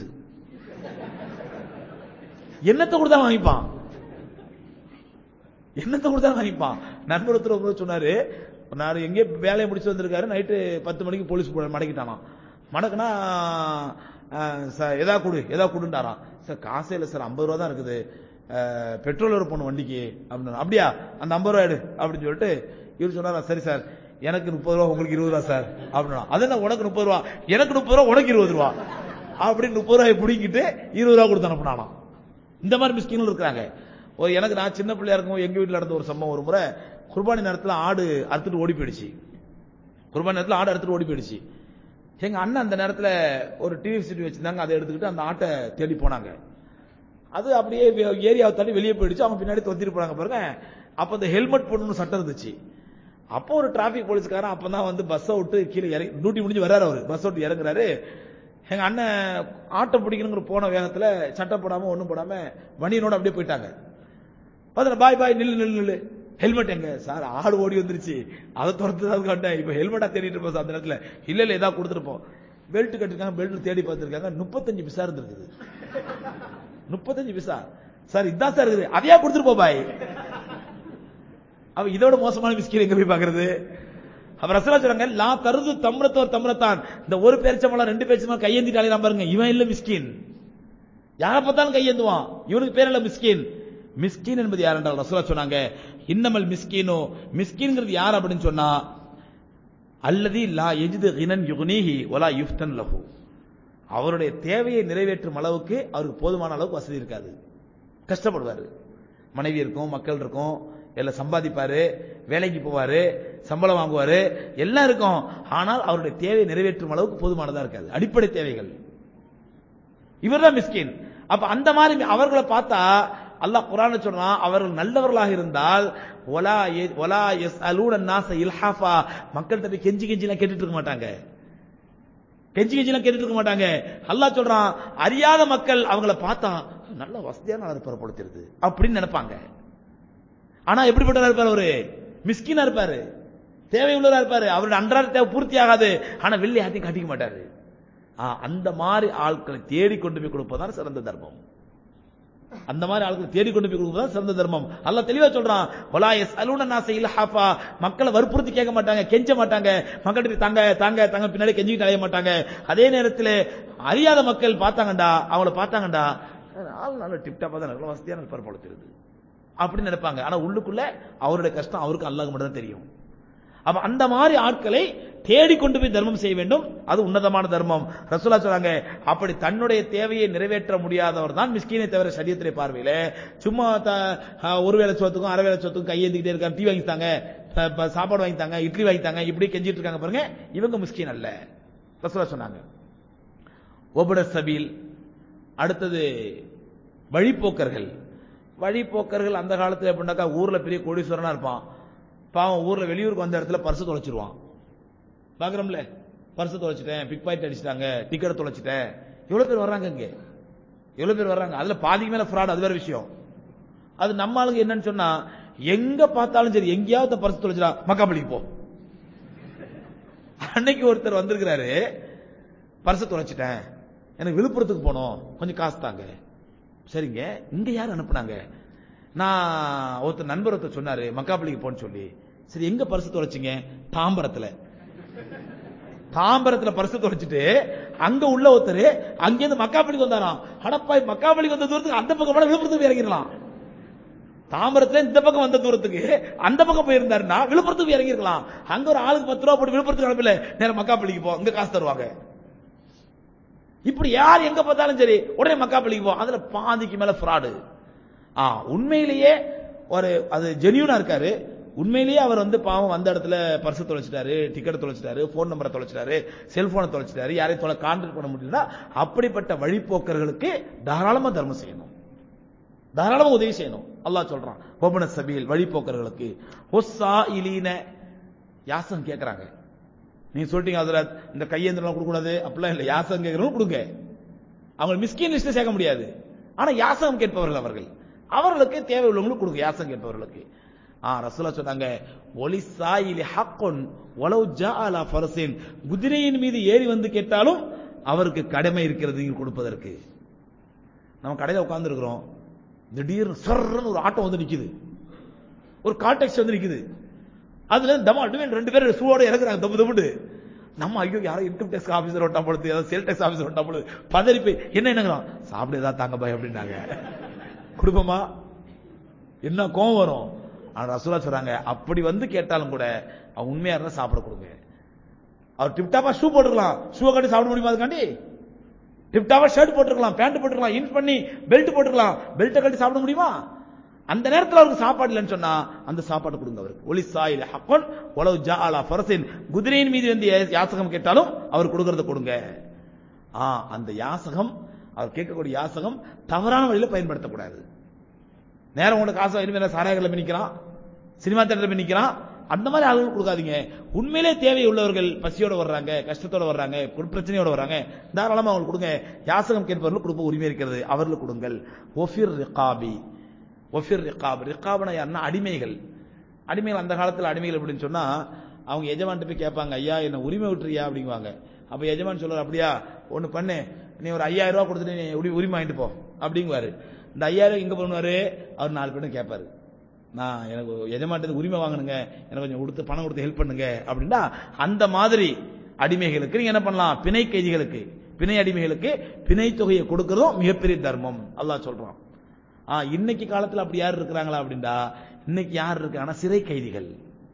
என்னத்தை கொடுத்தா வாங்கிப்பான் என்னத்தை கொடுத்தா வாங்கிப்பான் நண்பர் ஒருத்தர் ஒரு முறை சொன்னாரு நான் எங்கே வேலையை முடிச்சு வந்திருக்காரு நைட்டு பத்து மணிக்கு போலீஸ் போ- மடக்கிட்டானாம் மடக்குனா எதா கொடு எதா கொடுன்றாராம் சார் காசே இல்லை சார் ஐம்பது ரூபா தான் இருக்குது அஹ், பெட்ரோல் ஒரு போகணும் வண்டிக்கு அப்படின்னு அப்படியா அந்த ஐம்பது ரூபா எடு அப்படின்னு சொல்லிட்டு இவர் சொன்னாரா சரி சார் எனக்கு முப்பது ரூபா உங்களுக்கு இருபது ரூபா சார் அப்படின்னா அது என்ன உனக்கு முப்பது ரூபா எனக்கு முப்பது ரூபா உனக்கு இருபது ரூபா அப்படின்னு முப்பது ரூபாய் பிடிங்கிட்டு இருபது ரூபா கொடுத்து அனுப்பினானாம் இந்த மாதிரி மிஸ்கின்கள் இருக்கிறாங்க ஒரு எனக்கு நான் சின்ன பிள்ளையா இருக்கும் எங்க வீட்டில் நடந்த ஒரு சம்பவம் ஒரு முறை குர்பானி நேரத்தில் ஆடு அறுத்துட்டு ஓடி போயிடுச்சு குர்பானி நேரத்தில் ஆடு அறுத்துட்டு ஓடி போயிடுச்சு எங்க அண்ணன் அந்த நேரத்தில் ஒரு டிவி சிட்டி வச்சிருந்தாங்க அதை எடுத்துக்கிட்டு அந்த ஆட்டை தேடி போனாங்க அது அப்படியே ஏரியாவை தாண்டி வெளியே போயிடுச்சு அவங்க பின்னாடி தொத்திட்டு போனாங்க பாருங்க அப்ப அந்த ஹெல்மெட் போடணும்னு சட்டம் இருந்துச்சு அப்போ ஒரு டிராபிக் போலீஸ்காரன் அப்பதான் வந்து பஸ்ஸை விட்டு கீழே இறங்கி டியூட்டி முடிஞ்சு வர்றாரு அவரு பஸ் விட்டு இறங்குறாரு எங்க அண்ணன் ஆட்டோ பிடிக்கணுங்கிற போன வேகத்துல சட்டை போடாம ஒண்ணும் போடாம வண்டியனோட அப்படியே போயிட்டாங்க பார்த்தா பாய் பாய் நில்லு நில்லு நில்லு ஹெல்மெட் எங்க சார் ஆடு ஓடி வந்துருச்சு அதை துரத்து தான் கண்டேன் இப்ப ஹெல்மெட்டா தேடிட்டு இருப்போம் சார் அந்த நேரத்துல இல்ல இல்ல ஏதாவது கொடுத்துருப்போம் பெல்ட் கட்டிருக்காங்க பெல்ட் தேடி பார்த்திருக்காங்க முப்பத்தஞ்சு பிசா இருந்திருக்குது முப்பத்தஞ்சு பிசா சார் இதான் சார் இருக்குது அதையா கொடுத்துட்டு போ பாய் அவ இதோட மோசமான மிஸ்கின் எங்க போய் பாக்குறது அவர் ரசலா சொல்றாங்க லா தருது தம்ரத்தோர் தம்ரத்தான் இந்த ஒரு பேரிச்சம்பளம் ரெண்டு பேரிச்சம்பளம் கையேந்திட்டு அலையலாம் பாருங்க இவன் இல்ல மிஸ்கின் யாரை பார்த்தாலும் கையேந்துவான் இவனுக்கு பேர் இல்ல மிஸ்கின் மிஸ்கின் என்பது யார் என்றால் ரசூலா சொன்னாங்க இன்னமல் மிஸ்கினோ மிஸ்கின்ங்கிறது யார் அப்படின்னு சொன்னா அல்லதி லா எஜிது கினன் யுக்னீஹி ஒலா யுஃப்தன் லஹு அவருடைய தேவையை நிறைவேற்றும் அளவுக்கு அவருக்கு போதுமான அளவுக்கு வசதி இருக்காது கஷ்டப்படுவாரு மனைவி இருக்கும் மக்கள் இருக்கும் எல்லாம் சம்பாதிப்பாரு வேலைக்கு போவாரு சம்பளம் வாங்குவாரு எல்லாம் இருக்கும் ஆனால் அவருடைய தேவையை நிறைவேற்றும் அளவுக்கு போதுமானதா இருக்காது அடிப்படை தேவைகள் இவர்தான் மிஸ்கின் அப்ப அந்த மாதிரி அவர்களை பார்த்தா அல்லாஹ் குரான் சொல்றான் அவர்கள் நல்லவர்களாக இருந்தால் ஒலா எ- ஒலா எஸ் அலூன நாச இல்ஹாஃபா மக்கள்கிட்ட போய் கெஞ்சி கெஞ்சிலாம் கேட்டுட்டு இருக்க மாட்டாங்க கெஞ்சி கெஞ்சிலாம் கேட்டுட்டு இருக்க மாட்டாங்க அல்லாஹ் சொல்றான் அறியாத மக்கள் அவங்கள பார்த்தா நல்ல வசதியான ஆளை புறப்படுத்திருது அப்படின்னு நினைப்பாங்க ஆனா எப்படிப்பட்டவரா இருப்பாரு அவரு மிஸ்கினா இருப்பாரு தேவை உள்ளவரா இருப்பாரு அவருடைய அன்றாட தேவை பூர்த்தி ஆகாது ஆனா வெளியே யாத்தையும் காட்டிக்க மாட்டாரு ஆ, அந்த மாதிரி ஆட்களை தேடி கொண்டு போய் கொடுப்பதுதான் சிறந்த தர்மம் அந்த மாதிரி ஆட்களை தேடி கொண்டு போய் கொடுப்பதுதான் சிறந்த தர்மம் அல்லாஹ் தெளிவா சொல்றான் ஒலா எஸ் அலூன நாச இல்ஹாஃபா மக்களை வற்புறுத்தி கேட்க மாட்டாங்க கெஞ்ச மாட்டாங்க மக்கள்கிட்ட தாங்க தாங்க தாங்க பின்னாடி கெஞ்சிக்கிட்டு அலைய மாட்டாங்க அதே நேரத்தில் அறியாத மக்கள் பார்த்தாங்கண்டா அவங்கள பார்த்தாங்கண்டா ஆள் நல்ல டிப்டாப்பா தான் நல்ல வசதியான இருப்பார் போல தெரியுது அப்படின்னு நினைப்பாங்க ஆனா உள்ளுக்குள்ள அவருடைய கஷ்டம் அவருக்கு அல்லாஹ் மட்டும் தான் தெரியும் அப்ப அந்த மாதிரி ஆட்களை தேடி கொண்டு போய் தர்மம் செய்ய வேண்டும் அது உன்னதமான தர்மம் ரசூலா சொல்றாங்க அப்படி தன்னுடைய தேவையை நிறைவேற்ற முடியாதவர் தான் மிஸ்கீனை தவிர சரியத்திலே பார்வையில சும்மா த- அஹ், ஒரு வேளை சோத்துக்கும் அரை வேளை சோத்துக்கும் கையேந்திக்கிட்டே இருக்காங்க டீ வாங்கி தாங்க ப- ப- சாப்பாடு வாங்கி தாங்க இட்லி வாங்கி தாங்க இப்படி கெஞ்சிட்டு இருக்காங்க பாருங்க இவங்க மிஸ்கீன் அல்ல ரசூலா சொன்னாங்க ஒபட சபீல் அடுத்தது வழிப்போக்கர்கள் வழிப்போக்கர்கள் அந்த காலத்துல எப்படின்னாக்கா ஊர்ல பெரிய கோடீஸ்வரனா இருப்பான் பாவம் ஊர்ல வெளியூருக்கு வந்த இடத்துல பர்ஸ் தொலைச்சிருவான் பாக்குறோம்ல பர்ஸ் தொலைச்சிட்டேன் பிக் பாக்கெட் அடிச்சிட்டாங்க டிக்கெட் தொலைச்சிட்டேன் எவ்வளவு பேர் வர்றாங்க இங்க எவ்வளவு பேர் வர்றாங்க அதுல பாதிக்கு மேல ஃப்ராட் அது வேற விஷயம் அது நம்ம ஆளுங்க என்னன்னு சொன்னா எங்க பார்த்தாலும் சரி எங்கேயாவது பர்ஸ் தொலைச்சிடா மக்காப்பள்ளிக்கு போ அன்னைக்கு ஒருத்தர் வந்திருக்கிறாரு பர்ஸ் தொலைச்சிட்டேன் எனக்கு விழுப்புரத்துக்கு போகணும் கொஞ்சம் காசு தாங்க சரிங்க இங்க யார் அனுப்புனாங்க நான் ஒருத்தர் நண்பர் ஒருத்தர் சொன்னாரு மக்காப்பள்ளிக்கு போன்னு சொல்லி சரி எங்க பரிசு தொலைச்சிங்க தாம்பரத்துல தாம்பரத்துல பரிசு தொலைச்சிட்டு அங்க உள்ள ஒருத்தர் அங்கிருந்து மக்காப்பள்ளிக்கு வந்தாராம் அடப்பாய் மக்காப்பள்ளிக்கு வந்த தூரத்துக்கு அந்த பக்கம் போனா விழுப்புரத்துக்கு இறங்கிடலாம் தாம்பரத்துல இந்த பக்கம் வந்த தூரத்துக்கு அந்த பக்கம் போயிருந்தாருன்னா விழுப்புரத்துக்கு இறங்கிருக்கலாம் அங்க ஒரு ஆளுக்கு பத்து ரூபா போட்டு விழுப்புரத்துக்கு அனுப்பல நேரம் மக்காப்பள்ளிக்கு போ இங்க காசு தருவாங்க இப்படி யார் எங்க பார்த்தாலும் சரி உடனே மக்காப்பள்ளிக்கு போ அதுல பாதிக்கு மேல ஃப்ராடு ஆ உண்மையிலேயே ஒரு அது ஜெனியூனா இருக்காரு உண்மையிலேயே அவர் வந்து பாவம் வந்த இடத்துல பர்ஸ் தொலைச்சிட்டாரு டிக்கெட் தொலைச்சிட்டாரு போன் நம்பரை தொலைச்சிட்டாரு செல்போனை தொலைச்சிட்டாரு யாரையும் தொலை கான்டாக்ட் பண்ண முடியலன்னா அப்படிப்பட்ட வழிப்போக்கர்களுக்கு தாராளமா தர்மம் செய்யணும் தாராளமா உதவி செய்யணும் அல்லாஹ் சொல்றான் ஒபன சபீல் வழிப்போக்கர்களுக்கு ஒஸ்ஸா இலீன யாசம் கேட்கறாங்க நீங்க சொல்லிட்டீங்க அதுல இந்த கையேந்திரம் கொடுக்க கூடாது அப்படிலாம் இல்ல யாசகம் கேட்கறவங்க கொடுங்க அவங்க மிஸ்கின் லிஸ்ட்ல சேர்க்க முடியாது ஆனா யாசகம் கேட்பவர்கள் அவர்கள் அவர்களுக்கு தேவை உள்ளவங்களுக்கு கொடுங்க யாசகம் கேட்பவர்களுக்கு ஆ ரசூலா சொன்னாங்க ஒலி சாயிலி ஹக்கொன் ஒலவு ஜாலா ஃபரசின் குதிரையின் மீது ஏறி வந்து கேட்டாலும் அவருக்கு கடமை இருக்கிறது இங்க கொடுப்பதற்கு நம்ம கடையில உட்கார்ந்து இருக்கிறோம் திடீர்னு சர்ன்னு ஒரு ஆட்டோ வந்து நிக்குது ஒரு காட்டெக்ஸ் வந்து நிக்குது அதுல டமா டுவேன் ரெண்டு பேரும் சூவோட இறக்குறாங்க தப்பு தப்புட்டு நம்ம ஐயோ யாரும் இன்கம் டேக்ஸ் ஆபீசர் ஒட்டா பொழுது ஏதாவது சேல் டேக்ஸ் ஆபீசர் ஒட்டா பொழுது பதறி போய் என்ன என்னங்கிறான் சாப்பிட ஏதாவது தாங்க பாய் அப்படின்னாங்க குடும்பமா என்ன கோவம் வரும் ஆனா ரசூலா சொல்றாங்க அப்படி வந்து கேட்டாலும் கூட அவன் உண்மையா இருந்தா சாப்பிட கொடுங்க அவர் டிப்டாப்பா ஷூ போட்டுக்கலாம் ஷூ கட்டி சாப்பிட முடியுமா அதுக்காண்டி டிப்டாப்பா ஷர்ட் போட்டுருக்கலாம் பேண்ட் போட்டுருக்கலாம் இன் பண்ணி பெல்ட் போட்டுருக்கலாம் பெல்ட்டை கட்டி சாப்பிட முடியுமா அந்த நேரத்தில் அவருக்கு சாப்பாடு இல்லைன்னு சொன்னா அந்த சாப்பாடு கொடுங்க அவருக்கு ஒலி சாயில் ஹக்கன் உலவு ஜாலா ஃபரசின் குதிரையின் மீது வந்து யாசகம் கேட்டாலும் அவர் கொடுக்கறத கொடுங்க ஆ அந்த யாசகம் அவர் கேட்கக்கூடிய யாசகம் தவறான வழியில பயன்படுத்தக்கூடாது நேரம் உங்களுக்கு காசு இனிமேல் சாராயங்களில் போய் நிக்கிறான் சினிமா தேட்டரில் போய் நிக்கிறான் அந்த மாதிரி ஆளுகள் கொடுக்காதீங்க உண்மையிலே தேவை உள்ளவர்கள் பசியோட வர்றாங்க கஷ்டத்தோட வர்றாங்க ஒரு பிரச்சனையோட வர்றாங்க தாராளமா அவங்களுக்கு கொடுங்க யாசகம் கேட்பவர்கள் கொடுக்க உரிமை இருக்கிறது அவர்களுக்கு கொடுங்கள் ஒஃபிர் ரிகாபி ஒஃபிர் ரிகாப் ரிகாப்னா யாருன்னா அடிமைகள் அடிமைகள் அந்த காலத்தில் அடிமைகள் அப்படின்னு சொன்னா அவங்க எஜமான்ட்டு போய் கேட்பாங்க ஐயா என்ன உரிமை விட்டுறியா அப்படிங்குவாங்க அப்ப எஜமான் சொல்றாரு அப்படியா ஒண்ணு பண்ணு நீ ஒரு ஐயாயிரம் ரூபாய் கொடுத்துட்டு நீ உரி- உரிமை வாங்கிட்டு போ அப்படிங்குவாரு இந்த ஐயாயிரம் எங்க பண்ணுவாரு அவர் நாலு பேரும் கேட்பாரு நான் எனக்கு எஜமான்ட்டு உரிமை வாங்கணுங்க எனக்கு கொஞ்சம் கொடுத்து பணம் கொடுத்து ஹெல்ப் பண்ணுங்க அப்படின்னா அந்த மாதிரி அடிமைகளுக்கு நீங்க என்ன பண்ணலாம் பிணை கைதிகளுக்கு பிணை அடிமைகளுக்கு பிணை தொகையை கொடுக்கறதும் மிகப்பெரிய தர்மம் அல்லாஹ் சொல்றான் ஆ இன்னைக்கு காலத்துல அப்படி யார் இருக்கிறாங்களா அப்படின்னா இன்னைக்கு யார் இருக்காங்கன்னா சிறை கைதிகள்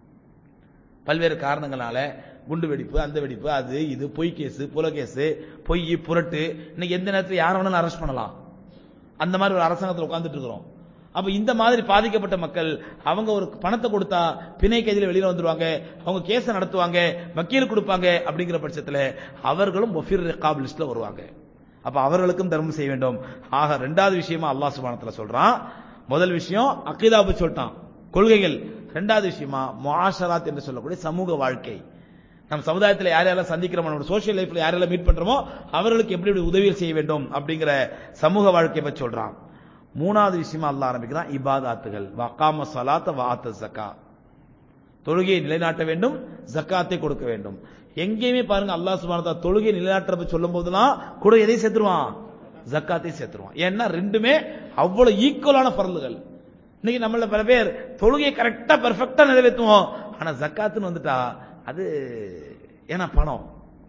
பல்வேறு காரணங்களால குண்டு வெடிப்பு அந்த வெடிப்பு அது இது பொய் கேஸ் புல கேஸ் பொய் புரட்டு இன்னைக்கு எந்த நேரத்தில் யார வேணாலும் அரெஸ்ட் பண்ணலாம் அந்த மாதிரி ஒரு அரசாங்கத்தில் உட்கார்ந்துட்டு இருக்கிறோம் அப்ப இந்த மாதிரி பாதிக்கப்பட்ட மக்கள் அவங்க ஒரு பணத்தை கொடுத்தா பிணை கைதியில வெளியில வந்துருவாங்க அவங்க கேஸ நடத்துவாங்க வக்கீல் கொடுப்பாங்க அப்படிங்கிற பட்சத்துல அவர்களும் ஒஃபிர் ரெக்காப் லிஸ்ட்ல வருவாங்க அப்ப அவர்களுக்கும் தர்மம் செய்ய வேண்டும் ஆக ரெண்டாவது விஷயமா அல்லாஹ் சுபானத்துல சொல்றான் முதல் விஷயம் அக்கீதாபு சொல்லிட்டான் கொள்கைகள் ரெண்டாவது விஷயமா முஆஷராத் என்று சொல்லக்கூடிய சமூக வாழ்க்கை நம்ம சமுதாயத்தில் யார் யாரெல்லாம் சந்திக்கிறோமோ நம்ம சோஷியல் லைஃப்ல யாரெல்லாம் மீட் பண்றோமோ அவர்களுக்கு எப்படி எப்படி உதவிகள் செய்ய வேண்டும் அப்படிங்கிற சமூக வாழ்க்கையை பற்றி சொல்றான் மூணாவது விஷயமா அல்லாஹ் ஆரம்பிக்கிறான் இபாதாத்துகள் வக்காம சலாத்த வாத்த ஜக்கா தொழுகையை நிலைநாட்ட வேண்டும் ஜக்காத்தை கொடுக்க வேண்டும் எங்கேயுமே பாருங்க அல்லாஹ் சுப்ஹானஹு வ தொழுகையை நிலைநாட்டுறப்ப சொல்லும் போதெல்லாம் கூட எதை சேர்த்துருவான் ஜக்காத்தை சேர்த்துருவான் ஏன்னா ரெண்டுமே அவ்வளவு ஈக்குவலான பரலுகள் இன்னைக்கு நம்மள பல பேர் தொழுகையை கரெக்டா பெர்ஃபெக்டா நிறைவேற்றுவோம் ஆனா ஜக்காத்துன்னு வந்துட்டா அது ஏன்னா பணம்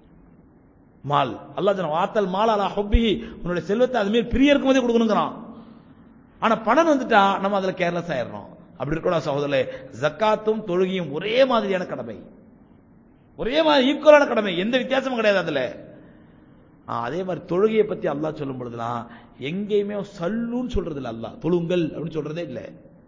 மால் அல்லாஹ் சொன்ன வாத்தல் மால் அலா ஹுப்பிஹி உன்னுடைய செல்வத்தை அது மாதிரி பிரிய இருக்கும்போதே கொடுக்கணுங்கிறான் ஆனா பணம் வந்துட்டா நம்ம அதுல கேர்லெஸ் ஆயிடுறோம் அப்படி இருக்கணும் சகோதரே ஜக்காத்தும் தொழுகையும் ஒரே மாதிரியான கடமை ஒரே மாதிரி ஈக்குவலான கடமை எந்த வித்தியாசமும் கிடையாது அதுல ஆ, அதே மாதிரி தொழுகையை பத்தி அல்லாஹ் சொல்லும் பொழுதுலாம் எங்கேயுமே சல்லுன்னு சொல்றது இல்ல அல்லாஹ் தொழுங்கள் அப்படின்னு சொல்றதே இல்லை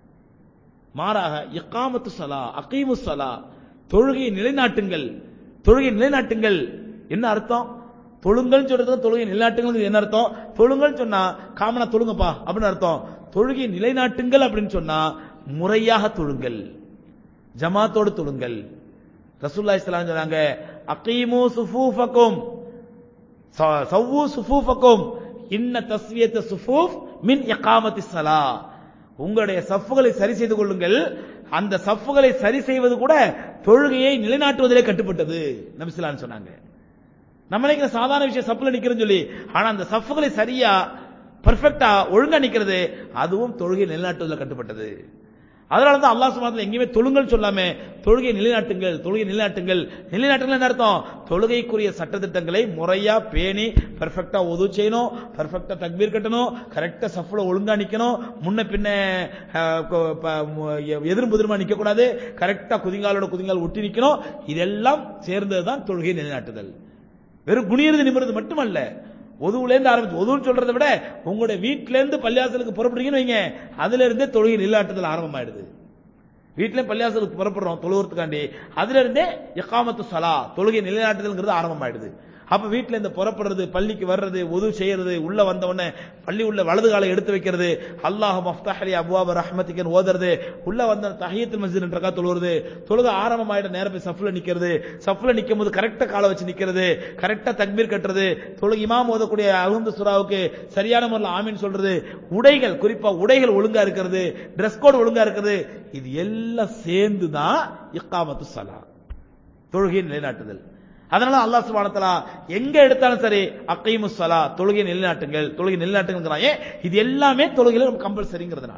மாறாக இக்காமத்து சலா அகீமு சலா தொழுகையை நிலைநாட்டுங்கள் தொழுகையை நிலைநாட்டுங்கள் என்ன அர்த்தம் தொழுங்கள் சொல்றது தொழுகை நிலைநாட்டுங்கள் என்ன அர்த்தம் தொழுங்கள் சொன்னா காமனா தொழுங்கப்பா அப்படின்னு அர்த்தம் தொழுகை நிலைநாட்டுங்கள் அப்படின்னு சொன்னா முறையாக தொழுங்கள் ஜமாத்தோடு தொழுங்கள் ரசூலுல்லாஹி ஸல்லல்லாஹு அலைஹி சொன்னாங்க அகீமு சுஃபூஃபக்கும் ச- சவ்வு சுஃபூஃபக்கும் இன்ன தஸ்வியத்த சுஃபூஃப் மின் இகாமத்தி ஸலா உங்களுடைய சஃப்புகளை சரி செய்து கொள்ளுங்கள் அந்த சஃப்புகளை சரி செய்வது கூட தொழுகையை நிலைநாட்டுவதிலே கட்டுப்பட்டது நபிசுல்லான்னு சொன்னாங்க நம்ம நினைக்கிற சாதாரண விஷயம் சப்புல நிக்கிறேன்னு சொல்லி ஆனா அந்த சஃப்புகளை சரியா பெர்ஃபெக்டா ஒழுங்கா நிக்கிறது அதுவும் தொழுகை நிலைநாட்டுவதில் கட்டுப்பட்டது அதனால தான் அல்லாஹ் சுப்ஹானஹு எங்கேயுமே தொழுங்கள் சொல்லாம தொழுகை நிலைநாட்டுங்கள் தொழுகை நிலைநாட்டுங்கள் நிலைநாட்டுங்கள் என்ன அர்த்தம் தொழுகைக்குரிய சட்டத்திட்டங்களை முறையா பேணி பெர்ஃபெக்டா ஒது செய்யணும் பெர்ஃபெக்டா தக்பீர் கட்டணும் கரெக்டா சஃப்ல ஒழுங்கா நிக்கணும் முன்ன பின்ன அஹ், கொ- ப- மு- எதிரும் புதிருமா நிக்க கூடாது கரெக்டா குதிங்காலோட குதிங்கால் ஒட்டி நிக்கணும் இதெல்லாம் சேர்ந்ததுதான் தொழுகை நிலைநாட்டுதல் வெறும் குனியிறது நிமிர்றது மட்டுமல்ல ஒதுவுல இருந்து ஆரம்பிச்சு ஒதுன்னு சொல்றதை விட உங்களுடைய வீட்ல இருந்து பள்ளியாசலுக்கு புறப்படுறீங்கன்னு வைங்க அதுல இருந்தே தொழுகை நிலைநாட்டுதல் ஆரம்பமாயிடுது வீட்ல பள்ளியாசலுக்கு புறப்படுறோம் தொழுவத்துக்காண்டி அதுல இருந்தே இக்காமத்து சலா தொழுகை நிலைநாட்டுதல்ங்கிறது ஆரம்பமாயிடுது அப்ப வீட்ல இந்த புறப்படுறது பள்ளிக்கு வர்றது உது செய்யறது உள்ள வந்த உடனே பள்ளி உள்ள வலது காலை எடுத்து வைக்கிறது அல்லாஹ் மஃப்தஹலி அபுவாப ரஹ்மத்திக்கன் ஓதுறது உள்ள வந்த தஹியத்துல் மஸ்ஜித் என்ற தொழுவது தொழுக ஆரம்பமாயிட நேரம் போய் சஃப்ல நிக்கிறது சஃப்ல நிக்கும் போது கரெக்டா காலை வச்சு நிக்கிறது கரெக்டா தக்பீர் கட்டுறது தொழுக இமாம் ஓதக்கூடிய அல்ஹம்து சுராவுக்கு சரியான முறையில் ஆமீன் சொல்றது உடைகள் குறிப்பா உடைகள் ஒழுங்கா இருக்கிறது Dress கோட் ஒழுங்கா இருக்கிறது இது எல்லாம் சேர்ந்து தான் இக்காமத்து சலா தொழுகையை நிலைநாட்டுதல் அதனால அல்லாஹ் சுப்ஹானஹு வ தஆலா எங்க எடுத்தாலும் சரி அக்கீமு ஸலா தொழுகை நிலைநாட்டுங்கள் தொழுகை நிலைநாட்டுங்கிறான் ஏன் இது எல்லாமே தொழுகையில நம்ம கம்பல்சரிங்கிறதுனால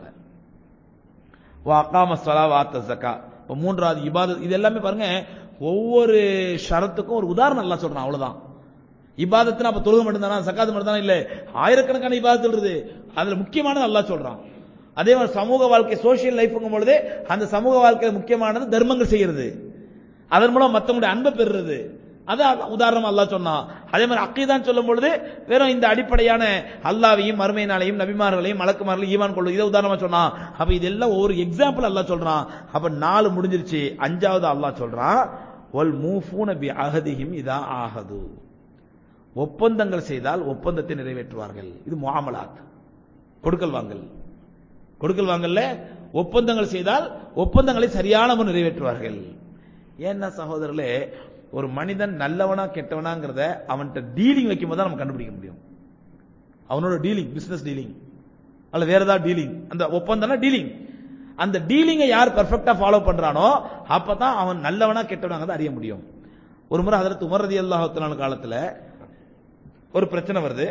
வா அகாம ஸலா வா ஆத்த ஸக்கா இப்போ மூன்றாவது இபாதத் இது எல்லாமே பாருங்க ஒவ்வொரு ஷரத்துக்கும் ஒரு உதாரணம் அல்லாஹ் சொல்றான் அவ்வளவுதான் இபாதத்துனா அப்ப தொழுகை மட்டும்தானா சக்காத்து மட்டும்தானா இல்ல ஆயிரக்கணக்கான இபாதத்து இருக்குது அதுல முக்கியமானது அல்லாஹ் சொல்றான் அதே மாதிரி சமூக வாழ்க்கை சோஷியல் லைஃப்ங்கும் பொழுது அந்த சமூக வாழ்க்கையில முக்கியமானது தர்மங்கள் செய்யறது அதன் மூலம் மத்தவங்களுடைய அன்பை பெறுறது அது அல்லாஹ் உதாரணமா அல்லாஹ் சொன்னான் அதே மாதிரி அக்கீதான் சொல்லும் பொழுது வெறும் இந்த அடிப்படையான அல்லாவையும் மறுமையினாலையும் நபிமார்களையும் மலக்குமார்களையும் ஈமான் கொள்ளும் இதை உதாரணமா சொன்னான் அப்ப இதெல்லாம் ஒவ்வொரு எக்ஸாம்பிள் அல்லாஹ் சொல்றான் அப்ப நாலு முடிஞ்சிருச்சு அஞ்சாவது அல்லாஹ் சொல்றான் ஒல் மூஃபூன பி அஹதிஹிம் இதா ஆஹது ஒப்பந்தங்கள் செய்தால் ஒப்பந்தத்தை நிறைவேற்றுவார்கள் இது முஆமலாத் கொடுக்கல் வாங்கல் கொடுக்கல் வாங்கல்ல ஒப்பந்தங்கள் செய்தால் ஒப்பந்தங்களை சரியான முறை நிறைவேற்றுவார்கள் ஏன்னா சகோதரர்களே ஒரு மனிதன் நல்லவனா கெட்டவனாங்கிறத அவன்கிட்ட டீலிங் வைக்கும் போது தான் நம்ம கண்டுபிடிக்க முடியும் அவனோட டீலிங் பிசினஸ் டீலிங் அல்ல வேற ஏதாவது டீலிங் அந்த ஒப்பந்தம்னா டீலிங் அந்த டீலிங்கை யார் பெர்ஃபெக்ட்டா ஃபாலோ பண்றானோ அப்பதான் அவன் நல்லவனா கெட்டவனாங்கிறத அறிய முடியும் ஒரு முறை அதற்கு உமர் ரதி அல்லாஹ் காலத்துல ஒரு பிரச்சனை வருது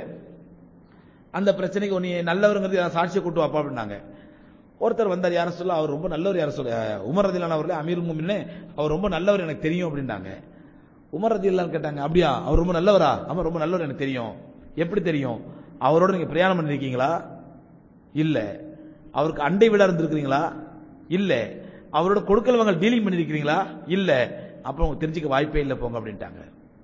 அந்த பிரச்சனைக்கு நீ நல்லவருங்கிறது யாராவது சாட்சியை கூட்டு வாப்பா அப்படின்னாங்க ஒருத்தர் வந்தார் யார சொல்ல அவர் ரொம்ப நல்லவர் யார சொல்ல உமர் ரதிலான அவர்களே அமீர் முமின்னு அவர் ரொம்ப நல்லவர் எனக்கு தெரியும் அப்படின்னாங்க உமர் ரதிலான்னு கேட்டாங்க அப்படியா அவர் ரொம்ப நல்லவரா ஆமா ரொம்ப நல்லவர் எனக்கு தெரியும் எப்படி தெரியும் அவரோட நீங்க பிரயாணம் பண்ணிருக்கீங்களா இல்ல அவருக்கு அண்டை வீடா இருந்திருக்கிறீங்களா இல்ல அவரோட கொடுக்கல் வாங்கல் டீலிங் பண்ணிருக்கிறீங்களா இல்ல அப்புறம் உங்களுக்கு தெரிஞ்சுக்க வாய்ப்பே இல்லை போங்க அப்படின்ட்டாங்க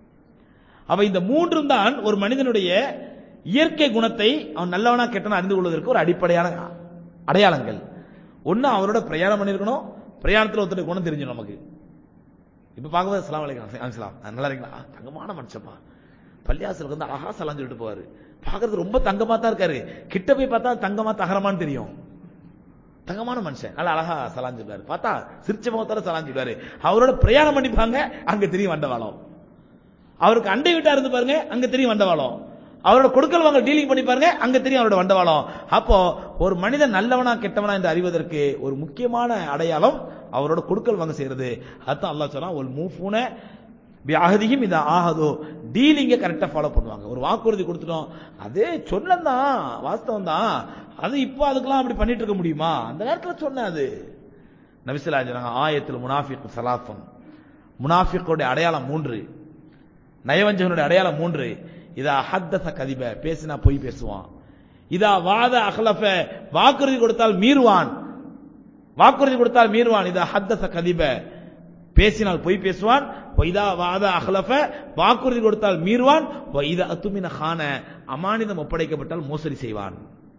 அப்ப இந்த மூன்றும் தான் ஒரு மனிதனுடைய இயற்கை குணத்தை அவன் நல்லவனா கெட்டவனா அறிந்து கொள்வதற்கு ஒரு அடிப்படையான அடையாளங்கள் ஒண்ணு அவரோட பிரயாணம் பண்ணிருக்கணும் பிரயாணத்துல ஒருத்தருடைய குணம் தெரிஞ்சு நமக்கு இப்ப பார்க்கும்போது சலாம் அலைக்கம் அஸ்லாம் நல்லா இருக்கீங்களா ஆ, தங்கமான மனுஷப்பா பள்ளியாசலுக்கு வந்து அழகா சலாம் சொல்லிட்டு போவாரு பார்க்கறது ரொம்ப தங்கமா தான் இருக்காரு கிட்ட போய் பார்த்தா தங்கமா தகரமான்னு தெரியும் தங்கமான மனுஷன் நல்லா அழகா சலாம் சொல்லுவாரு பார்த்தா சிரிச்ச முகத்தோட சலாம் சொல்லுவாரு அவரோட பிரயாணம் பண்ணிப்பாங்க அங்க தெரியும் வண்டவாளம் அவருக்கு அண்டை வீட்டா இருந்து பாருங்க அங்க தெரியும் வண்டவாளம் அவரோட கொடுக்கல் வாங்க டீலிங் பண்ணி பாருங்க அங்க தெரியும் அவரோட வண்டவாளம் அப்போ ஒரு மனிதன் நல்லவனா கெட்டவனா என்று அறிவதற்கு ஒரு முக்கியமான அடையாளம் அவரோட கொடுக்கல் வாங்க செய்யறது அதான் அல்லாஹ் சொன்னா ஒரு மூஃபூன அகதியும் இது ஆகதோ டீலிங்க கரெக்டா ஃபாலோ பண்ணுவாங்க ஒரு வாக்குறுதி கொடுத்துட்டோம் அதே சொன்னதான் வாஸ்தவம் தான் அது இப்போ அதுக்கெல்லாம் அப்படி பண்ணிட்டு இருக்க முடியுமா அந்த நேரத்துல சொன்ன அது நபிசுல்லா சொன்னாங்க ஆயத்தில் முனாஃபிக் சலாஃபம் முனாஃபிக்கோட அடையாளம் மூன்று நயவஞ்சகனுடைய அடையாளம் மூன்று இதா ஹத்தச கதிப பேசினா பொய் பேசுவான் இதா வாத அகலஃப வாக்குறுதி கொடுத்தால் மீறுவான் வாக்குறுதி கொடுத்தால் மீறுவான் இதா ஹத்தச கதிப பேசினால் பொய் பேசுவான் இதா வாத அகலஃப வாக்குறுதி கொடுத்தால் மீறுவான் இதா அத்துமின கான அமானிதம் ஒப்படைக்கப்பட்டால் மோசடி செய்வான்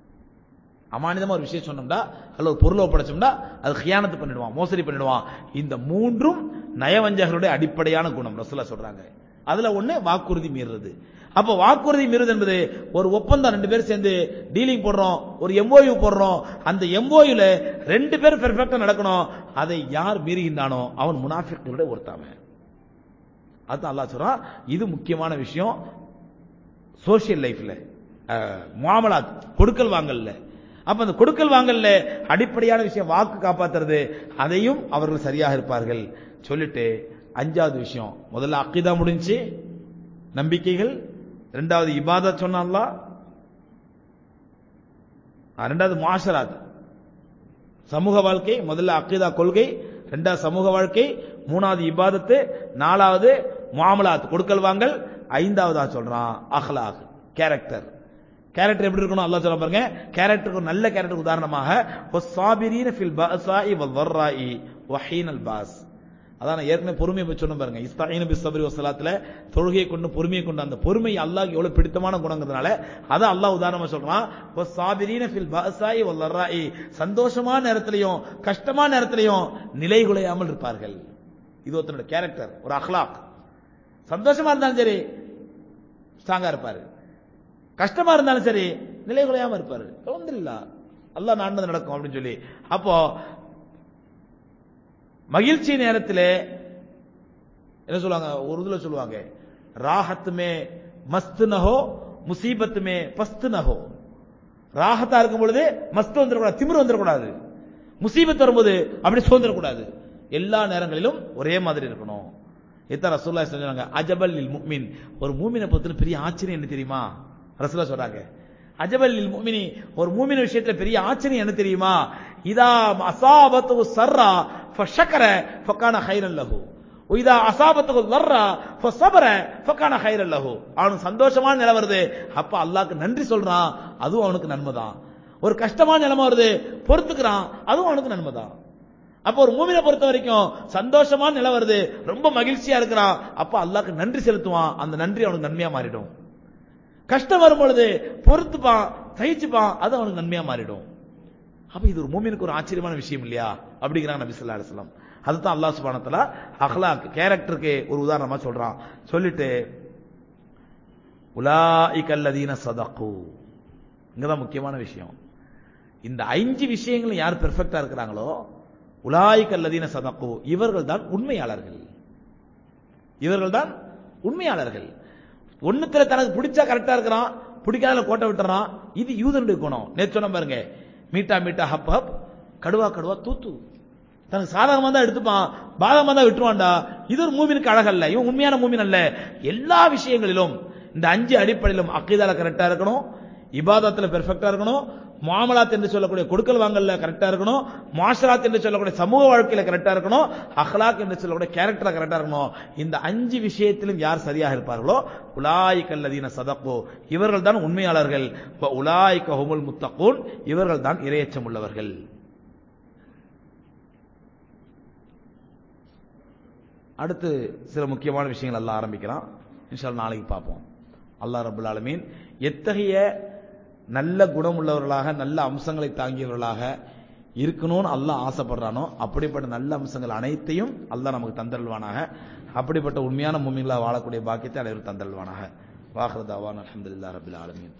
அமானிதமா ஒரு விஷயம் சொன்னோம்டா அல்ல ஒரு பொருளை ஒப்படைச்சோம்டா அது கியானத்து பண்ணிடுவான் மோசடி பண்ணிடுவான் இந்த மூன்றும் நயவஞ்சகருடைய அடிப்படையான குணம் ரசூலா சொல்றாங்க அதுல ஒண்ணு வாக்குறுதி மீறுறது அப்ப வாக்குறுதி மீறுது என்பது ஒரு ஒப்பந்தம் ரெண்டு பேரும் சேர்ந்து டீலிங் போடுறோம் ஒரு எம்ஓயு போடுறோம் அந்த எம்ஓயுல ரெண்டு பேரும் பெர்ஃபெக்டா நடக்கணும் அதை யார் மீறுகின்றானோ அவன் முனாஃபிக்களுடைய ஒருத்தாமன் அதுதான் அல்லாஹ் சொல்றான் இது முக்கியமான விஷயம் சோசியல் லைஃப்ல முகாமலாத் கொடுக்கல் வாங்கல்ல அப்ப அந்த கொடுக்கல் வாங்கல்ல அடிப்படையான விஷயம் வாக்கு காப்பாத்துறது அதையும் அவர்கள் சரியாக இருப்பார்கள் சொல்லிட்டு அஞ்சாவது விஷயம் முதல்ல அக்கிதா முடிஞ்சு நம்பிக்கைகள் ரெண்டாவது இபாதத் சொன்ன அல்லாஹ் ஆ, ரெண்டாவது முஆஷராத் சமூக வாழ்க்கை முதல்ல அக்கீதா கொள்கை ரெண்டாவது சமூக வாழ்க்கை மூணாவது இபாதத்து நாலாவது முஆமலாத் கொடுக்கல் வாங்கல் ஐந்தாவதா சொல்றான் அஹ்லாக் கேரக்டர் கேரக்டர் எப்படி இருக்கணும் அல்லாஹ் சொல்ல பாருங்க கேரக்டருக்கு ஒரு நல்ல கேரக்டர் உதாரணமாக வஸ்ஸாபிரீன ஃபில் பஅஸாஇ வல் வர்ராஇ வஹீனல் பாஸ் அதான் நான் ஏற்கனவே பொறுமையை பற்றி சொன்ன பாருங்க இஸ்தாயின பிஸ்ஸப்ரி வஸலாத்துல தொழுகையை கொண்டு பொறுமையை கொண்டு அந்த பொறுமை அல்லாஹ்க்கு எவ்வளவு பிடித்தமான குணங்கிறதுனால அதை அல்லாஹ் உதாரணமா சொல்றான் வஸ்ஸாபிரீன ஃபில் பஅஸாஇ வல் வர்ராஇ சந்தோஷமான நேரத்திலையும் கஷ்டமான நேரத்திலையும் நிலைகுலையாமல் இருப்பார்கள் இது ஒருத்தனோட கேரக்டர் ஒரு அஹ்லாக் சந்தோஷமா இருந்தாலும் சரி ஸ்ட்ராங்கா இருப்பாரு கஷ்டமா இருந்தாலும் சரி நிலை குலையாம இருப்பாரு அல்ஹம்துலில்லாஹ் அல்லாஹ் நாண்டது நடக்கும் அப்படின்னு சொல்லி அப்போ மகிழ்ச்சி நேரத்திலே என்ன சொல்லுவாங்க ஒரு இதுல சொல்லுவாங்க ராஹத்துமே மஸ்து நஹோ முசீபத்துமே பஸ்து நஹோ ராஹத்தா இருக்கும் பொழுது மஸ்து வந்துடக்கூடாது திமிரு வந்துடக்கூடாது முசீபத் வரும்போது அப்படி சோர்ந்துடக்கூடாது எல்லா நேரங்களிலும் ஒரே மாதிரி இருக்கணும் இதான் ரசூல்லா சொன்னாங்க அஜபல் லில் முஃமின் ஒரு மூமினை பொறுத்தவரை பெரிய ஆச்சரியம் என்ன தெரியுமா ரசூல்லா சொல்றாங்க அஜபல் லில் முஃமினி ஒரு மூமின விஷயத்துல பெரிய ஆச்சரியம் என்ன தெரியுமா இதா அசாபத்து சர்ரா ஃபஷக்கர ஃபகான ஹைரன் லஹு இதா அசாபத்துக்கு லர்ரா ஃபஸபர ஃபகான ஹைரன் லஹு அவனுக்கு சந்தோஷமான நிலை வருது அப்ப அல்லாஹ்க்கு நன்றி சொல்றான் அதுவும் அவனுக்கு நன்மைதான் ஒரு கஷ்டமான நிலைமை வருது பொறுத்துக்கிறான் அதுவும் அவனுக்கு நன்மைதான் அப்ப ஒரு மூமினை பொறுத்த வரைக்கும் சந்தோஷமான நிலை வருது ரொம்ப மகிழ்ச்சியா இருக்கிறான் அப்ப அல்லாஹ்க்கு நன்றி செலுத்துவான் அந்த நன்றி அவனுக்கு நன்மையா மாறிடும் கஷ்டம் வரும் பொழுது பொறுத்துப்பான் சகிச்சுப்பான் அது அவனுக்கு நன்மையா மாறிடும் அப்ப இது ஒரு மூமினுக்கு ஒரு ஆச்சரியமான விஷயம் இல்லையா அப்படிங்கிறாங்க நபி ஸல்லல்லாஹு அலைஹி வஸல்லம் அதுதான் அல்லாஹ் சுப்ஹானஹு வ தஆலா அஹ்லாக் கேரக்டருக்கு ஒரு உதாரணமா சொல்றான் சொல்லிட்டு உலாயிகல்லதீன சதகு இங்கதான் முக்கியமான விஷயம் இந்த அஞ்சு விஷயங்களும் யார் பெர்ஃபெக்ட்டா இருக்கிறாங்களோ உலாயிகல்லதீன சதகு இவர்கள் தான் உண்மையாளர்கள் இவர்கள் தான் உண்மையாளர்கள் ஒண்ணுத்துல தனக்கு பிடிச்சா கரெக்டா இருக்கிறான் பிடிக்காத கோட்டை விட்டுறான் இது யூதனுடைய குணம் நேற்று சொன்ன பாருங்க மீட்டா மீட்டா ஹப் ஹப் கடுவா கடுவா தூத்து தனக்கு சாதகமா தான் எடுத்துப்பான் பாதகமா தான் விட்டுருவான்டா இது ஒரு மூமினுக்கு அழகல்ல இவன் உண்மையான மூமின் அல்ல எல்லா விஷயங்களிலும் இந்த அஞ்சு அடிப்படையிலும் அக்கீதால கரெக்டா இருக்கணும் இபாதத்துல பெர்ஃபெக்டா இருக்கணும் முஆமலாத் என்று சொல்லக்கூடிய கொடுக்கல் வாங்கல்ல கரெக்டா இருக்கணும் மாஷராத் என்று சொல்லக்கூடிய சமூக வாழ்க்கையில கரெக்டா இருக்கணும் அஹ்லாக் என்று சொல்லக்கூடிய கேரக்டர்ல கரெக்டா இருக்கணும் இந்த அஞ்சு விஷயத்திலும் யார் சரியாக இருப்பார்களோ உலாய்க அல்லதீன சதக்கோ இவர்கள் தான் உண்மையாளர்கள் உலாய்க ஹுமுல் முத்தகூன் இவர்கள் தான் இரையச்சம் உள்ளவர்கள் அடுத்து சில முக்கியமான விஷயங்கள் எல்லாம் ஆரம்பிக்கலாம் இன்ஷால் நாளைக்கு பார்ப்போம் அல்லாஹ் ரபுல் ஆலமீன் எத்தகைய நல்ல குணம் உள்ளவர்களாக நல்ல அம்சங்களை தாங்கியவர்களாக இருக்கணும்னு அல்லாஹ் ஆசைப்படுறானோ அப்படிப்பட்ட நல்ல அம்சங்கள் அனைத்தையும் அல்லாஹ் நமக்கு தந்தருள்வானாக அப்படிப்பட்ட உண்மையான மூமிங்களா வாழக்கூடிய பாக்கியத்தை அனைவரும் தந்தருள்வானாக வாஹ்ரதாவான் அலமதுல்லா ரபில் ஆலமீன்